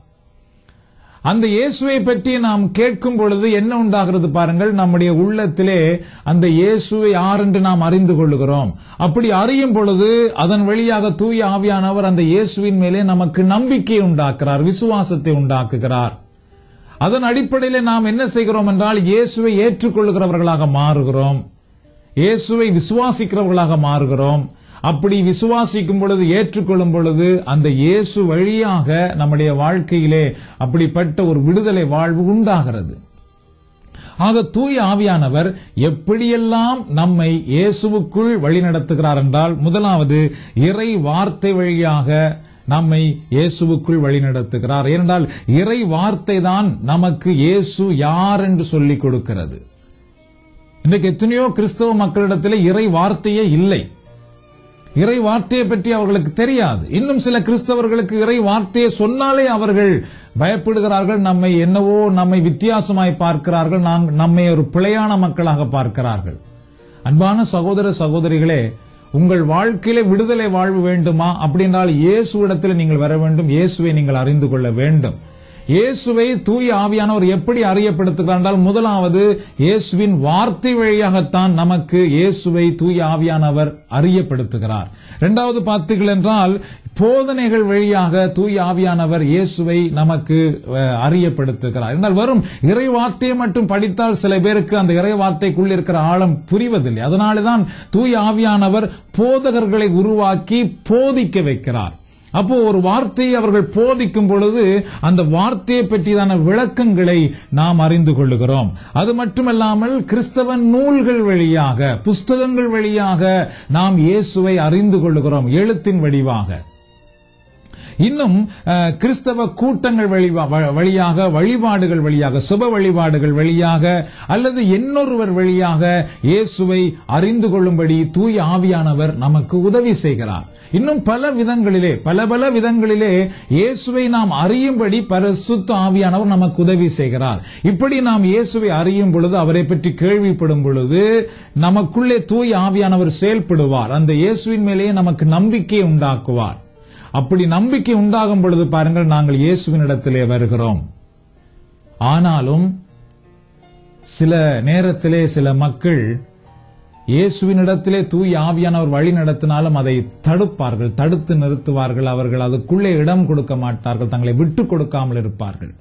அந்த இயேசுவை பற்றி நாம் கேட்கும் பொழுது என்ன உண்டாகிறது பாருங்கள் நம்முடைய உள்ளத்திலே அந்த இயேசுவை யார் என்று நாம் அறிந்து கொள்ளுகிறோம் அப்படி அறியும் பொழுது அதன் வழியாக தூய ஆவியானவர் அந்த இயேசுவின் மேலே நமக்கு நம்பிக்கை உண்டாக்குறார் விசுவாசத்தை உண்டாக்குகிறார் அதன் அடிப்படையில் நாம் என்ன செய்கிறோம் என்றால் இயேசுவை ஏற்றுக்கொள்ளுகிறவர்களாக மாறுகிறோம் இயேசுவை விசுவாசிக்கிறவர்களாக மாறுகிறோம் அப்படி விசுவாசிக்கும் பொழுது ஏற்றுக்கொள்ளும் பொழுது அந்த இயேசு வழியாக நம்முடைய வாழ்க்கையிலே அப்படிப்பட்ட ஒரு விடுதலை வாழ்வு உண்டாகிறது ஆக தூய ஆவியானவர் எப்படியெல்லாம் நம்மை இயேசுவுக்குள் வழிநடத்துகிறார் என்றால் முதலாவது இறை வார்த்தை வழியாக நம்மை இயேசுவுக்குள் வழிநடத்துகிறார் ஏனென்றால் இறை வார்த்தை தான் நமக்கு இயேசு யார் என்று சொல்லிக் கொடுக்கிறது இன்றைக்கு எத்தனையோ கிறிஸ்தவ மக்களிடத்தில் இறை வார்த்தையே இல்லை இறை வார்த்தையை பற்றி அவர்களுக்கு தெரியாது இன்னும் சில கிறிஸ்தவர்களுக்கு இறை வார்த்தையை சொன்னாலே அவர்கள் பயப்படுகிறார்கள் நம்மை என்னவோ நம்மை வித்தியாசமாய் பார்க்கிறார்கள் நாங்க- நம்மை ஒரு பிழையான மக்களாக பார்க்கிறார்கள் அன்பான சகோதர சகோதரிகளே உங்கள் வாழ்க்கையிலே விடுதலை வாழ்வு வேண்டுமா அப்படின்றால் இயேசுவிடத்தில் நீங்கள் வர வேண்டும் இயேசுவை நீங்கள் அறிந்து கொள்ள வேண்டும் இயேசுவை தூய ஆவியானவர் எப்படி அறியப்படுத்துகிறார் என்றால் முதலாவது இயேசுவின் வார்த்தை வழியாகத்தான் நமக்கு இயேசுவை தூய ஆவியானவர் அறியப்படுத்துகிறார் இரண்டாவது பார்த்தீர்கள் என்றால் போதனைகள் வழியாக தூய ஆவியானவர் இயேசுவை நமக்கு அஹ், அறியப்படுத்துகிறார் என்றால் வரும் இறை வார்த்தையை மட்டும் படித்தால் சில பேருக்கு அந்த இறை வார்த்தைக்குள் இருக்கிற ஆழம் புரிவதில்லை அதனாலதான் தூய ஆவியானவர் போதகர்களை உருவாக்கி போதிக்க வைக்கிறார் அப்போ ஒரு வார்த்தையை அவர்கள் போதிக்கும் பொழுது அந்த வார்த்தையை பற்றியதான விளக்கங்களை நாம் அறிந்து கொள்ளுகிறோம் அது மட்டுமல்லாமல் கிறிஸ்தவ நூல்கள் வழியாக புஸ்தகங்கள் வழியாக நாம் இயேசுவை அறிந்து கொள்ளுகிறோம் எழுத்தின் வடிவாக இன்னும் அஹ், கிறிஸ்தவ கூட்டங்கள் வழிவா- வ- வழியாக வழிபாடுகள் வழியாக சுப வழிபாடுகள் வழியாக அல்லது இன்னொருவர் வழியாக இயேசுவை அறிந்து கொள்ளும்படி தூய ஆவியானவர் நமக்கு உதவி செய்கிறார் இன்னும் பல விதங்களிலே பல பல விதங்களிலே இயேசுவை நாம் அறியும்படி பரிசுத்த ஆவியானவர் நமக்கு உதவி செய்கிறார் இப்படி நாம் இயேசுவை அறியும் பொழுது அவரை பற்றி கேள்விப்படும் பொழுது நமக்குள்ளே தூய ஆவியானவர் செயல்படுவார் அந்த இயேசுவின் மேலேயே நமக்கு நம்பிக்கை உண்டாக்குவார் அப்படி நம்பிக்கை உண்டாகும் பொழுது பாருங்கள் நாங்கள் இயேசுவின் இடத்திலே வருகிறோம் ஆனாலும் சில நேரத்திலே சில மக்கள் இயேசுவின் இடத்திலே தூய் ஆவியானவர் வழி நடத்தினாலும் அதை தடுப்பார்கள் தடுத்து நிறுத்துவார்கள் அவர்கள் அதுக்குள்ளே இடம் கொடுக்க மாட்டார்கள் தங்களை விட்டு கொடுக்காமல் இருப்பார்கள்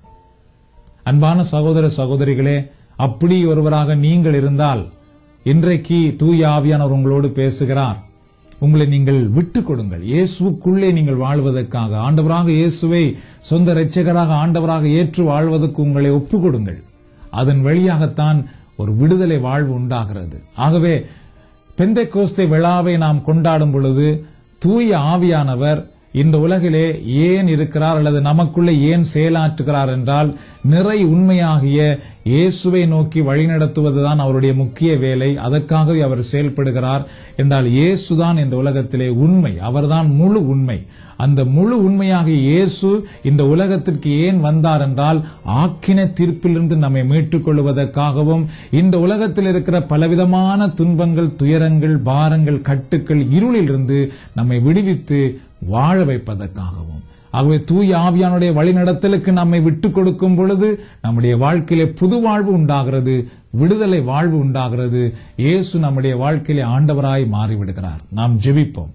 அன்பான சகோதர சகோதரிகளே அப்படி ஒருவராக நீங்கள் இருந்தால் இன்றைக்கு தூய ஆவியானவர் உங்களோடு பேசுகிறார் உங்களை நீங்கள் விட்டு கொடுங்கள் இயேசுக்குள்ளே நீங்கள் வாழ்வதற்காக ஆண்டவராக இயேசுவை சொந்த இரட்சகராக ஆண்டவராக ஏற்று வாழ்வதற்கு உங்களை ஒப்பு கொடுங்கள் அதன் வழியாகத்தான் ஒரு விடுதலை வாழ்வு உண்டாகிறது ஆகவே பெந்தை கோஸ்தை விழாவை நாம் கொண்டாடும் பொழுது தூய ஆவியானவர் இந்த உலகிலே ஏன் இருக்கிறார் அல்லது நமக்குள்ளே ஏன் செயலாற்றுகிறார் என்றால் நிறை உண்மையாகிய இயேசுவை நோக்கி வழிநடத்துவதுதான் அவருடைய முக்கிய வேலை அதற்காகவே அவர் செயல்படுகிறார் என்றால் இயேசுதான் இந்த உலகத்திலே உண்மை அவர்தான் முழு உண்மை அந்த முழு உண்மையாகிய இயேசு இந்த உலகத்திற்கு ஏன் வந்தார் என்றால் ஆக்கின தீர்ப்பிலிருந்து நம்மை மீட்டுக் கொள்வதற்காகவும் இந்த உலகத்தில் இருக்கிற பலவிதமான துன்பங்கள் துயரங்கள் பாரங்கள் கட்டுக்கள் இருளிலிருந்து நம்மை விடுவித்து வாழ வைப்பதற்காகவும் ஆகவே தூய ஆவியானுடைய வழிநடத்தலுக்கு நம்மை விட்டுக் கொடுக்கும் பொழுது நம்முடைய வாழ்க்கையிலே புது வாழ்வு உண்டாகிறது விடுதலை வாழ்வு உண்டாகிறது இயேசு நம்முடைய வாழ்க்கையிலே ஆண்டவராய் மாறிவிடுகிறார் நாம் ஜெபிப்போம்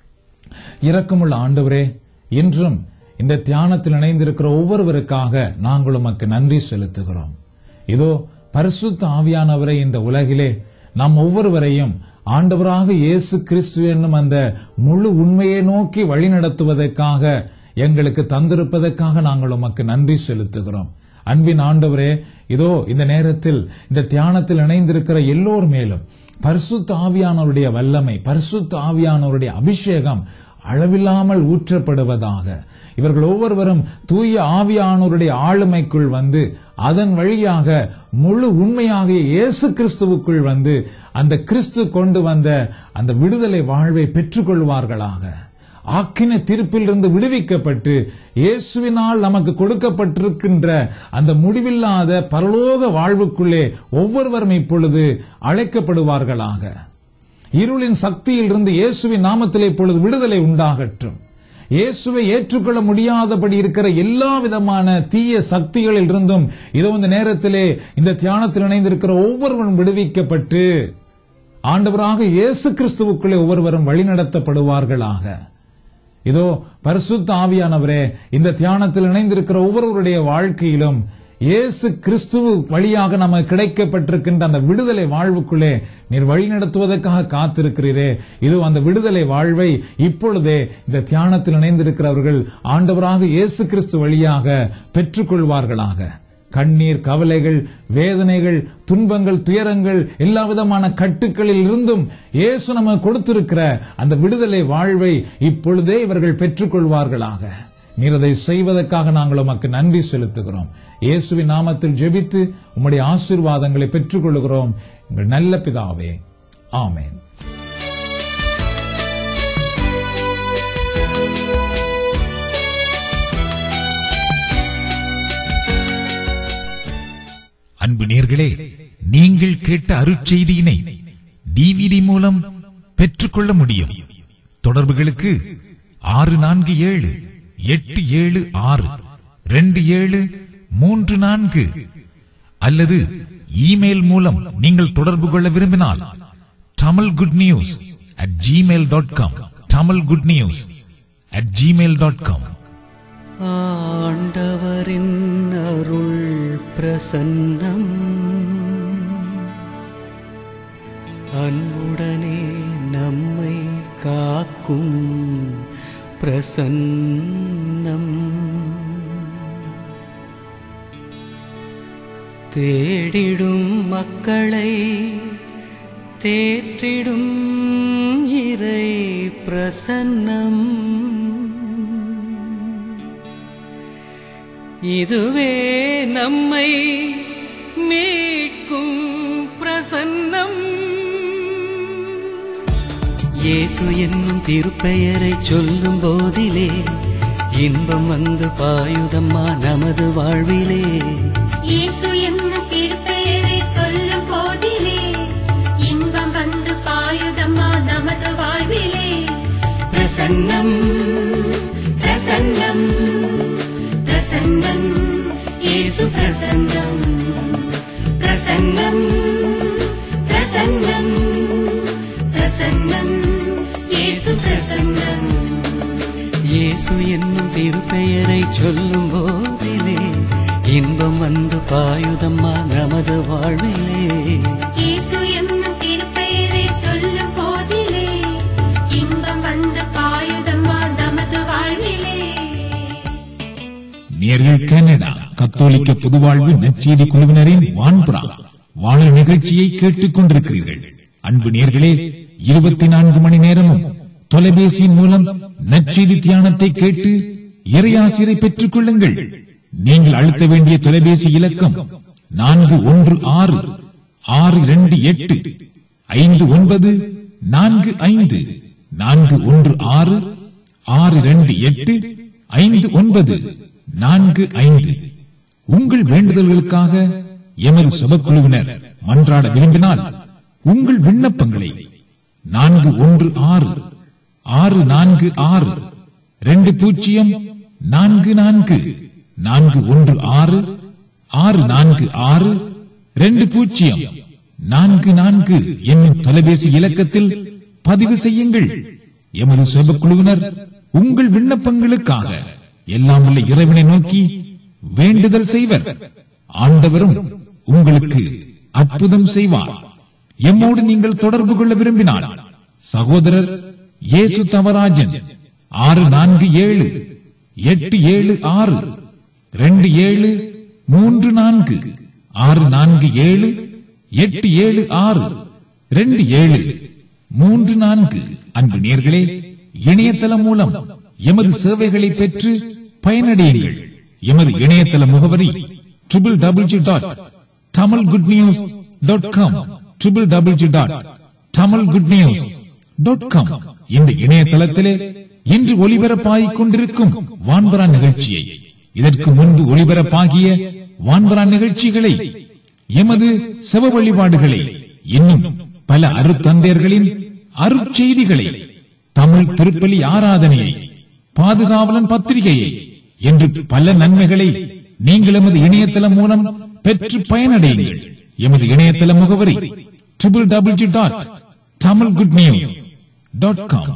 இரக்கமுள்ள ஆண்டவரே இன்றும் இந்த தியானத்தில் இணைந்திருக்கிற ஒவ்வொருவருக்காக நாங்கள் உமக்கு நன்றி செலுத்துகிறோம் இதோ பரிசுத்த ஆவியானவரை இந்த உலகிலே நாம் ஒவ்வொருவரையும் ஆண்டவராக இயேசு கிறிஸ்து என்னும் அந்த முழு உண்மையை நோக்கி வழிநடத்துவதற்காக எங்களுக்கு தந்திருப்பதற்காக நாங்கள் உமக்கு நன்றி செலுத்துகிறோம் அன்பின் ஆண்டவரே இதோ இந்த நேரத்தில் இந்த தியானத்தில் இணைந்திருக்கிற எல்லோர் மேலும் பரிசுத்த ஆவியானவருடைய வல்லமை பரிசுத்த ஆவியானவருடைய அபிஷேகம் அளவில்லாமல் ஊற்றப்படுவதாக இவர்கள் ஒவ்வொருவரும் தூய ஆவியானவருடைய ஆளுமைக்குள் வந்து அதன் வழியாக முழு உண்மையாக இயேசு கிறிஸ்துவுக்குள் வந்து அந்த கிறிஸ்து கொண்டு வந்த அந்த விடுதலை வாழ்வை பெற்றுக்கொள்வார்களாக ஆக்கின தீர்ப்பிலிருந்து விடுவிக்கப்பட்டு இயேசுவினால் நமக்கு கொடுக்கப்பட்டிருக்கின்ற அந்த முடிவில்லாத பரலோக வாழ்வுக்குள்ளே ஒவ்வொருவரும் இப்பொழுது அழைக்கப்படுவார்களாக இருளின் சக்தியிலிருந்து இயேசுவின் நாமத்திலே இப்பொழுது விடுதலை உண்டாகட்டும் இயேசுவை ஏற்றுக்கொள்ள முடியாதபடி இருக்கிற எல்லா விதமான தீய சக்திகளில் இருந்தும் இதோ இந்த நேரத்திலே இந்த தியானத்தில் இணைந்திருக்கிற ஒவ்வொருவரும் விடுவிக்கப்பட்டு ஆண்டவராக இயேசு கிறிஸ்துவுக்குள்ளே ஒவ்வொருவரும் வழிநடத்தப்படுவார்களாக இதோ பரிசுத்த ஆவியானவரே இந்த தியானத்தில் இணைந்திருக்கிற ஒவ்வொருவருடைய வாழ்க்கையிலும் இயேசு கிறிஸ்துவ வழியாக நமக்கு கிடைக்கப்பட்டிருக்கின்ற அந்த விடுதலை வாழ்வுக்குள்ளே நீர் வழி நடத்துவதற்காக காத்திருக்கிறீரே இது அந்த விடுதலை வாழ்வை இப்பொழுதே இந்த தியானத்தில் இணைந்திருக்கிறவர்கள் ஆண்டவராக இயேசு கிறிஸ்து வழியாக பெற்றுக்கொள்வார்களாக கண்ணீர் கவலைகள் வேதனைகள் துன்பங்கள் துயரங்கள் எல்லா விதமான கட்டுக்களில் இருந்தும் இயேசு நமக்கு கொடுத்திருக்கிற அந்த விடுதலை வாழ்வை இப்பொழுதே இவர்கள் பெற்றுக்கொள்வார்களாக நீர் அதை செய்வதற்காக நாங்கள் உமக்கு நன்றி செலுத்துகிறோம் இயேசுவின் நாமத்தில் ஜெபித்து உம்முடைய ஆசீர்வாதங்களை பெற்றுக்கொள்கிறோம் எங்கள் நல்ல பிதாவே ஆமென் அன்பு நேர்களே நீங்கள் கேட்ட அருட்செய்தியினை டிவிடி மூலம் பெற்றுக்கொள்ள முடியும் தொடர்புகளுக்கு ஆறு நான்கு ஏழு எட்டு ஏழு ஆறு ரெண்டு ஏழு மூன்று நான்கு அல்லது இமெயில் மூலம் நீங்கள் தொடர்பு கொள்ள விரும்பினால் Tamil good news at Gmail dot com Tamil good news at Gmail dot com ஆண்டவரின் அருள் பிரசன்னம் அன்புடனே நம்மை காக்கும் பிரசன்னம் தேடிடும் மக்களை தேற்றிடும் இறை பிரசன்னம் இதுவே நம்மை மீட்கும் பிரசன்னம் இயேசு என்னும் திருப்பெயரை சொல்லும் போதிலே இன்பம் வந்து பாயுதம்மா நமது வாழ்விலே இயேசு என்னும் திருப்பெயரை சொல்லும் போதிலே இன்பம் வந்து பாயுதம்மா நமது வாழ்விலே பிரசன்னம் பிரசன்னம் பிரசன்னம் இயேசு பிரசன்னம் பிரசன்னம் பிரசன்னம் பிரசன்னம் இயேசு பிரசன்னம் இயேசு என்னும் திருப்பெயரை சொல்லும் போதிலே இன்பம் வந்து பாயுதம்மா நமது வாழ்விலே இயேசு என்னும் திருப்பெயரை சொல்லும் போதிலே இன்பம் வந்து பாயுதம்மா நமது வாழ்விலே நேர்கள் கனடா கத்தோலிக்க பொதுவாழ்வு நற்செய்தி குழுவினரின் வான்புறா வானொலி நிகழ்ச்சியை கேட்டுக் கொண்டிருக்கிறீர்கள் அன்பு நேர்களே இருபத்தி நான்கு மணி நேரமும் தொலைபேசியின் மூலம் நற்செய்தி தியானத்தை கேட்டு இறையாசிரை பெற்றுக் கொள்ளுங்கள் நீங்கள் அழுத்த வேண்டிய தொலைபேசி இலக்கம் நான்கு ஒன்று ஆறு ஆறு இரண்டு எட்டு ஐந்து ஒன்பது நான்கு ஐந்து நான்கு ஒன்று ஆறு ஆறு இரண்டு எட்டு ஐந்து ஒன்பது நான்கு ஐந்து உங்கள் வேண்டுதல்களுக்காக எமது சபக்குழுவினர் மன்றாட விரும்பினால் உங்கள் விண்ணப்பங்களை நான்கு ஒன்று ஆறு ஆறு நான்கு ஆறு ரெண்டு பூஜ்ஜியம் நான்கு நான்கு நான்கு ஒன்று ஆறு ஆறு நான்கு ஆறு ரெண்டு பூஜ்ஜியம் நான்கு நான்கு என்னும் தொலைபேசி இலக்கத்தில் பதிவு செய்யுங்கள் எமது சபக்குழுவினர் உங்கள் விண்ணப்பங்களுக்காக எல்லாம் உள்ள இறைவனை நோக்கி வேண்டுதல் செய்வர் ஆண்டவரும் உங்களுக்கு அற்புதம் செய்வார் எம்மோடு நீங்கள் தொடர்பு கொள்ள விரும்பினால் சகோதரர் இயேசு தவராஜன் ஆறு நான்கு ஏழு எட்டு ஏழு ஆறு ரெண்டு ஏழு மூன்று நான்கு ஆறு நான்கு ஏழு எட்டு ஏழு ஆறு ரெண்டு ஏழு மூன்று நான்கு அன்பு நேர்களே இணையதளம் மூலம் எமது சேவைகளை பெற்று பயனடையுங்கள் எமது இணையதள முகவரி triple W dot Tamil good news dot com triple W dot Tamil good news dot com இந்த இணையதளத்திலே இன்று ஒலிபரப்பாகிக் கொண்டிருக்கும் வான்பரா நிகழ்ச்சியை இதற்கு முன்பு ஒலிபரப்பாகிய வான்பரா நிகழ்ச்சிகளை எமது செவ வழிபாடுகளை இன்னும் பல அருத்தந்தையர்களின் அருட்செய்திகளை தமிழ் திருப்பலி ஆராதனையை பாதுகாவலன் பத்திரிகையை என்று பல நன்மைகளை நீங்கள் எமது இணையதளம் மூலம் பெற்று பயனடையுங்கள் எமது இணையதள முகவரி triple W dot Tamil good news dot com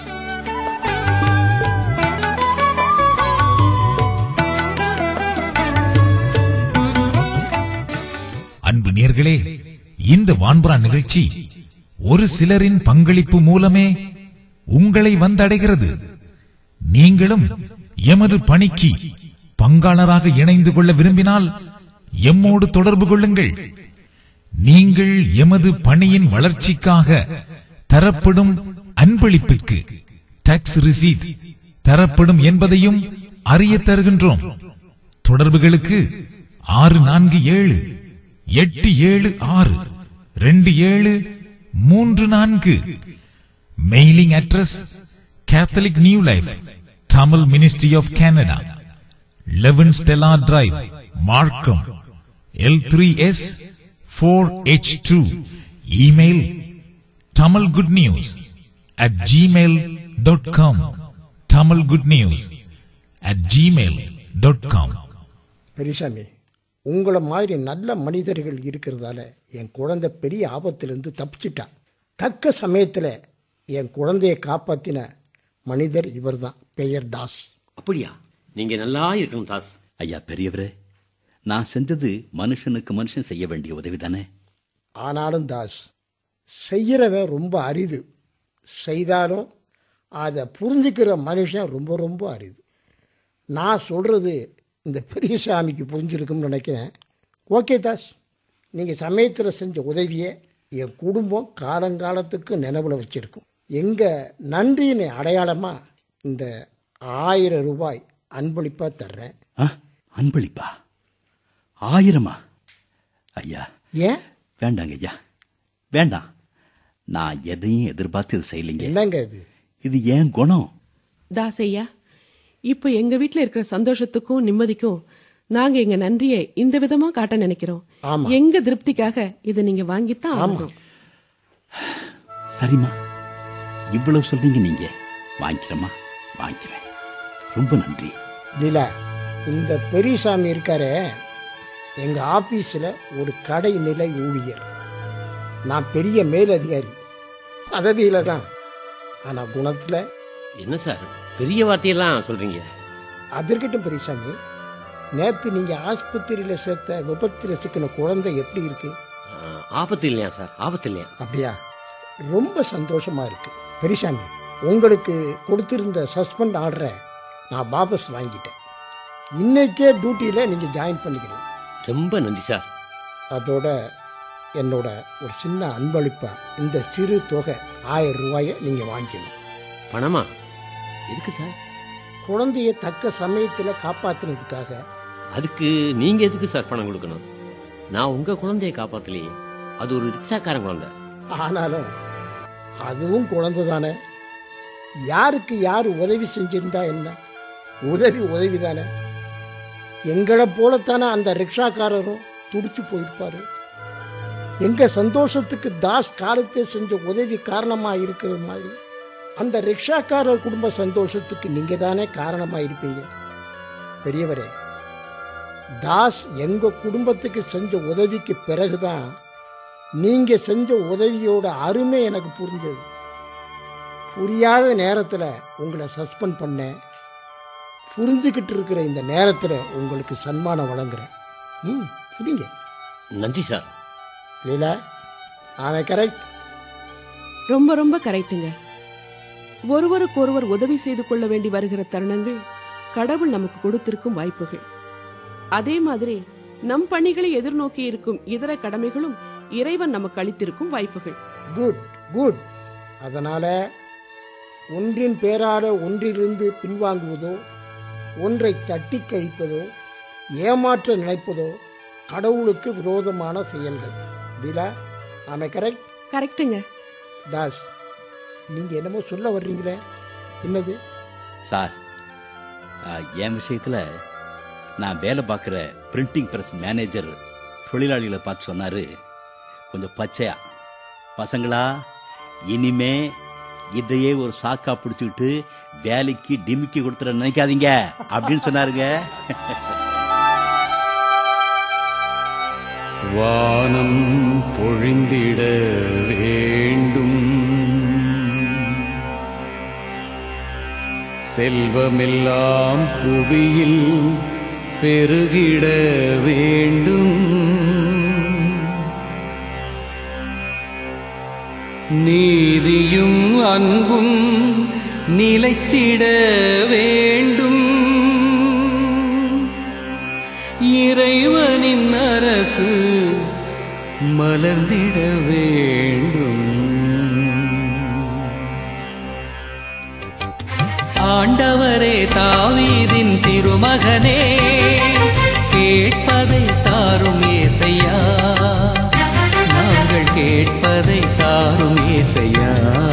அன்பு நேர்களே இந்த வான்புறா நிகழ்ச்சி ஒரு சிலரின் பங்களிப்பு மூலமே உங்களை வந்தடைகிறது நீங்களும் எமது பணிக்கு பங்காளராக இணைந்து கொள்ள விரும்பினால் எம்மோடு தொடர்பு கொள்ளுங்கள் நீங்கள் எமது பணியின் வளர்ச்சிக்காக தரப்படும் அன்பளிப்பிற்கு டாக்ஸ் ரிசீட் தரப்படும் என்பதையும் அறிய தருகின்றோம் தொடர்புகளுக்கு ஆறு நான்கு ஏழு எட்டு ஏழு ஆறு ரெண்டு ஏழு மூன்று நான்கு mailing address Catholic new life Tamil ministry of Canada eleven Stella drive Markham L three S four H two email Tamil good news at Gmail dot com Tamil good news at Gmail dot com Periyasamy உங்களை மாதிரி நல்ல மனிதர்கள் இருக்கிறதால என் குழந்தை பெரிய ஆபத்திலிருந்து தப்பிச்சிட்டான் தக்க சமயத்துல என் குழந்தையை காப்பாத்தின மனிதர் இவர்தான் பெயர் தாஸ் அப்படியா நீங்க நல்லா இருக்கணும் தாஸ் ஐயா பெரியவரே நான் செஞ்சது மனுஷனுக்கு மனுஷன் செய்ய வேண்டிய உதவி தானே ஆனாலும் தாஸ் செய்யறவன் ரொம்ப அரிது செய்தாலும் அதை புரிஞ்சுக்கிற மனுஷன் ரொம்ப ரொம்ப அரிது நான் சொல்றது இந்த பெரியசாமிக்கு புரிஞ்சிருக்கும்னு நினைக்கிறேன் ஓகே தாஸ் நீங்கள் சமயத்தில் செஞ்ச உதவியை என் குடும்பம் காலங்காலத்துக்கு நினைவில் வச்சிருக்கும் எங்கள் நன்றியின் அடையாளமாக இந்த ஆயிரம் ரூபாய் அன்பளிப்பாக தர்றேன் ஆ, அன்பளிப்பா ஆயிரமா ஐயா ஏன் வேண்டாங்க ஐயா வேண்டாம் நான் எதையும் எதிர்பார்த்து இது செய்யலைங்க என்னங்க இது இது ஏன் குணம் தாசையா இப்ப எங்க வீட்ல இருக்கிற சந்தோஷத்துக்கும் நிம்மதிக்கும் நாங்க எங்க நன்றியை இந்த விதமா காட்ட நினைக்கிறோம் ஆமா. எங்க திருப்திக்காக இதை நீங்க வாங்கித்தான் ஆமா ஆகணும் சரிம்மா இவ்வளவு சொல்றீங்க நீங்க வாங்கிக்கிறேம்மா வாங்கிக்கிறேன் ரொம்ப நன்றி லீலா இந்த பெரியசாமி இருக்காரே எங்க ஆபீஸ்ல ஒரு கடை நிலை ஊழியர் நான் பெரிய மேலதிகாரி பதவியில தான் ஆனா குணத்துல என்ன சார் பெரிய வார்த்தையெல்லாம் சொல்றீங்க அது இருக்கட்டும் பெரியசாமி நேத்து நீங்க ஆஸ்பத்திரியில சேர்த்த விபத்துல சிக்கின குழந்தை எப்படி இருக்கு ஆ, ஆபத்து இல்லையா சார் ஆபத்து இல்லையா அப்படியா ரொம்ப சந்தோஷமா இருக்கு பெரியசாமி உங்களுக்கு கொடுத்திருந்த சஸ்பெண்ட் ஆர்டரை நான் வாபஸ் வாங்கிட்டேன் இன்னைக்கே டியூட்டியில நீங்க ஜாயின் பண்ணிக்கிறீங்க ரொம்ப நன்றி சார் அதோட என்னோட ஒரு சின்ன அன்பளிப்பா இந்த சிறு தொகை ஆயிரம் ரூபாயை நீங்க வாங்கிக்கணும் பணமா எதுக்கு சார் குழந்தைய தக்க சமயத்துல காப்பாத்துனதுக்காக அதுக்கு நீங்க எதுக்கு சார் பணம் கொடுக்கணும் நான் உங்க குழந்தையை காப்பாத்தலையே அது ஒரு ரிக்ஷாக்காரன் குழந்தை ஆனாலும் அதுவும் குழந்தை தானே யாருக்கு யார் உதவி செஞ்சிருந்தா என்ன உதவி உதவி தானே எங்களை போலத்தானே அந்த ரிக்ஷாக்காரரும் துடிச்சு போயிருப்பாரு எங்க சந்தோஷத்துக்கு தாஸ் காலத்தை செஞ்ச உதவி காரணமா இருக்கிறது மாதிரி அந்த ரிக்ஷாக்காரர் குடும்ப சந்தோஷத்துக்கு நீங்க தானே காரணமா இருப்பீங்க பெரியவரே தாஸ் எங்க குடும்பத்துக்கு செஞ்ச உதவிக்கு பிறகுதான் நீங்க செஞ்ச உதவியோட அருமை எனக்கு புரிஞ்சது புரியாத நேரத்துல உங்களை சஸ்பெண்ட் பண்ணேன் புரிஞ்சுக்கிட்டு இருக்கிற இந்த நேரத்துல உங்களுக்கு சன்மானம் வழங்குறேன் ம் புரியுங்க நன்றி சார் லீலா அவன் கரெக்ட் ரொம்ப ரொம்ப கரெக்ட்டுங்க ஒருவருக்கு ஒருவர் உதவி செய்து கொள்ள வேண்டி வருகிற தருணங்கள் கடவுள் நமக்கு கொடுத்திருக்கும் வாய்ப்புகள் அதே மாதிரி நம் பணிகளை எதிர்நோக்கி இருக்கும் இதர கடமைகளும் இறைவன் நமக்கு அளித்திருக்கும் வாய்ப்புகள் குட் குட் அதனால ஒன்றின் பேரால ஒன்றிலிருந்து பின்வாங்குவதோ ஒன்றை தட்டி கழிப்பதோ ஏமாற்ற நினைப்பதோ கடவுளுக்கு விரோதமான செயல்கள் லீலா ஆமை கரெக்ட் கரெக்ட்டுங்க தாஸ் நீங்க என்னமோ சொல்ல வர்றீங்களே என்னது சார் ஆ, என் விஷயத்துல நான் வேலை பார்க்குற பிரிண்டிங் பிரஸ் மேனேஜர் தொழிலாளிகளை பார்த்து சொன்னாரு கொஞ்சம் பச்சையா பசங்களா இனிமே இதையே ஒரு சாக்கா பிடிச்சுக்கிட்டு வேலைக்கு டிமிக்கி கொடுத்துட நினைக்காதீங்க அப்படின்னு சொன்னாருங்க வானம் பொழிந்திட வேண்டும் செல்வமெல்லாம் புவியில் பெருகிட வேண்டும் நீதியும் அன்பும் நிலைத்திட வேண்டும் இறைவனின் அரசு மலர்ந்திட வேண்டும் ஆண்டவரே தாவீதின் திருமகனே கேட்பதை தாரும் ஏசையா நாங்கள் கேட்பதை தாரும் ஏசையா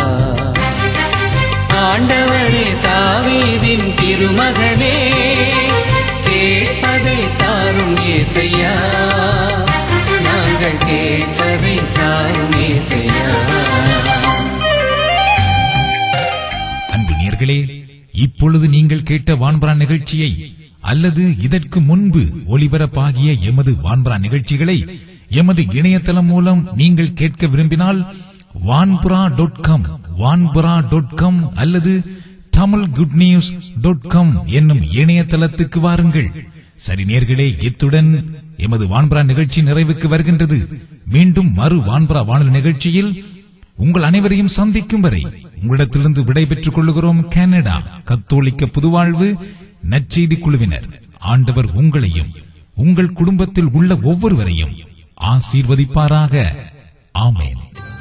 ஆண்டவரே தாவீதின் திருமகனே கேட்பதை தாரும் ஏசையா நாங்கள் கேட்பதை தாரும் ஏசையா அன்பு நேர்களே இப்பொழுது நீங்கள் கேட்ட வான்பரா நிகழ்ச்சியை அல்லது இதற்கு முன்பு ஒளிபரப்பாகிய எமது வான்பரா நிகழ்ச்சிகளை எமது இணையதளம் மூலம் நீங்கள் கேட்க விரும்பினால் வான்புரா டாட் காம் வான்புரா டாட் காம் அல்லது Tamil good news dot com என்னும் இணையதளத்துக்கு வாருங்கள் சரி நேர்களே இத்துடன் எமது வான்பரா நிகழ்ச்சி நிறைவுக்கு வருகின்றது மீண்டும் மறு வான்பரா வானொலி நிகழ்ச்சியில் உங்கள் அனைவரையும் சந்திக்கும் வரை உங்களிடத்திலிருந்து விடைபெற்றுக் கொள்கிறோம் கனடா கத்தோலிக்க புதுவாழ்வு நற்செய்தி குழுவினர் ஆண்டவர் உங்களையும் உங்கள் குடும்பத்தில் உள்ள ஒவ்வொருவரையும் ஆசீர்வதிப்பாராக ஆமேன்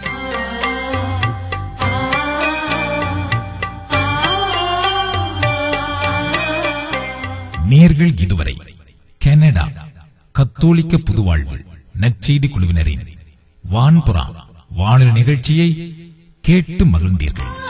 நேர்கள் இதுவரை கனடா கத்தோலிக்க புதுவாழ்வு நற்செய்தி குழுவினரின் வான்புறா வானொலி நிகழ்ச்சியை கேட்டு மகிழ்ந்தீர்கள்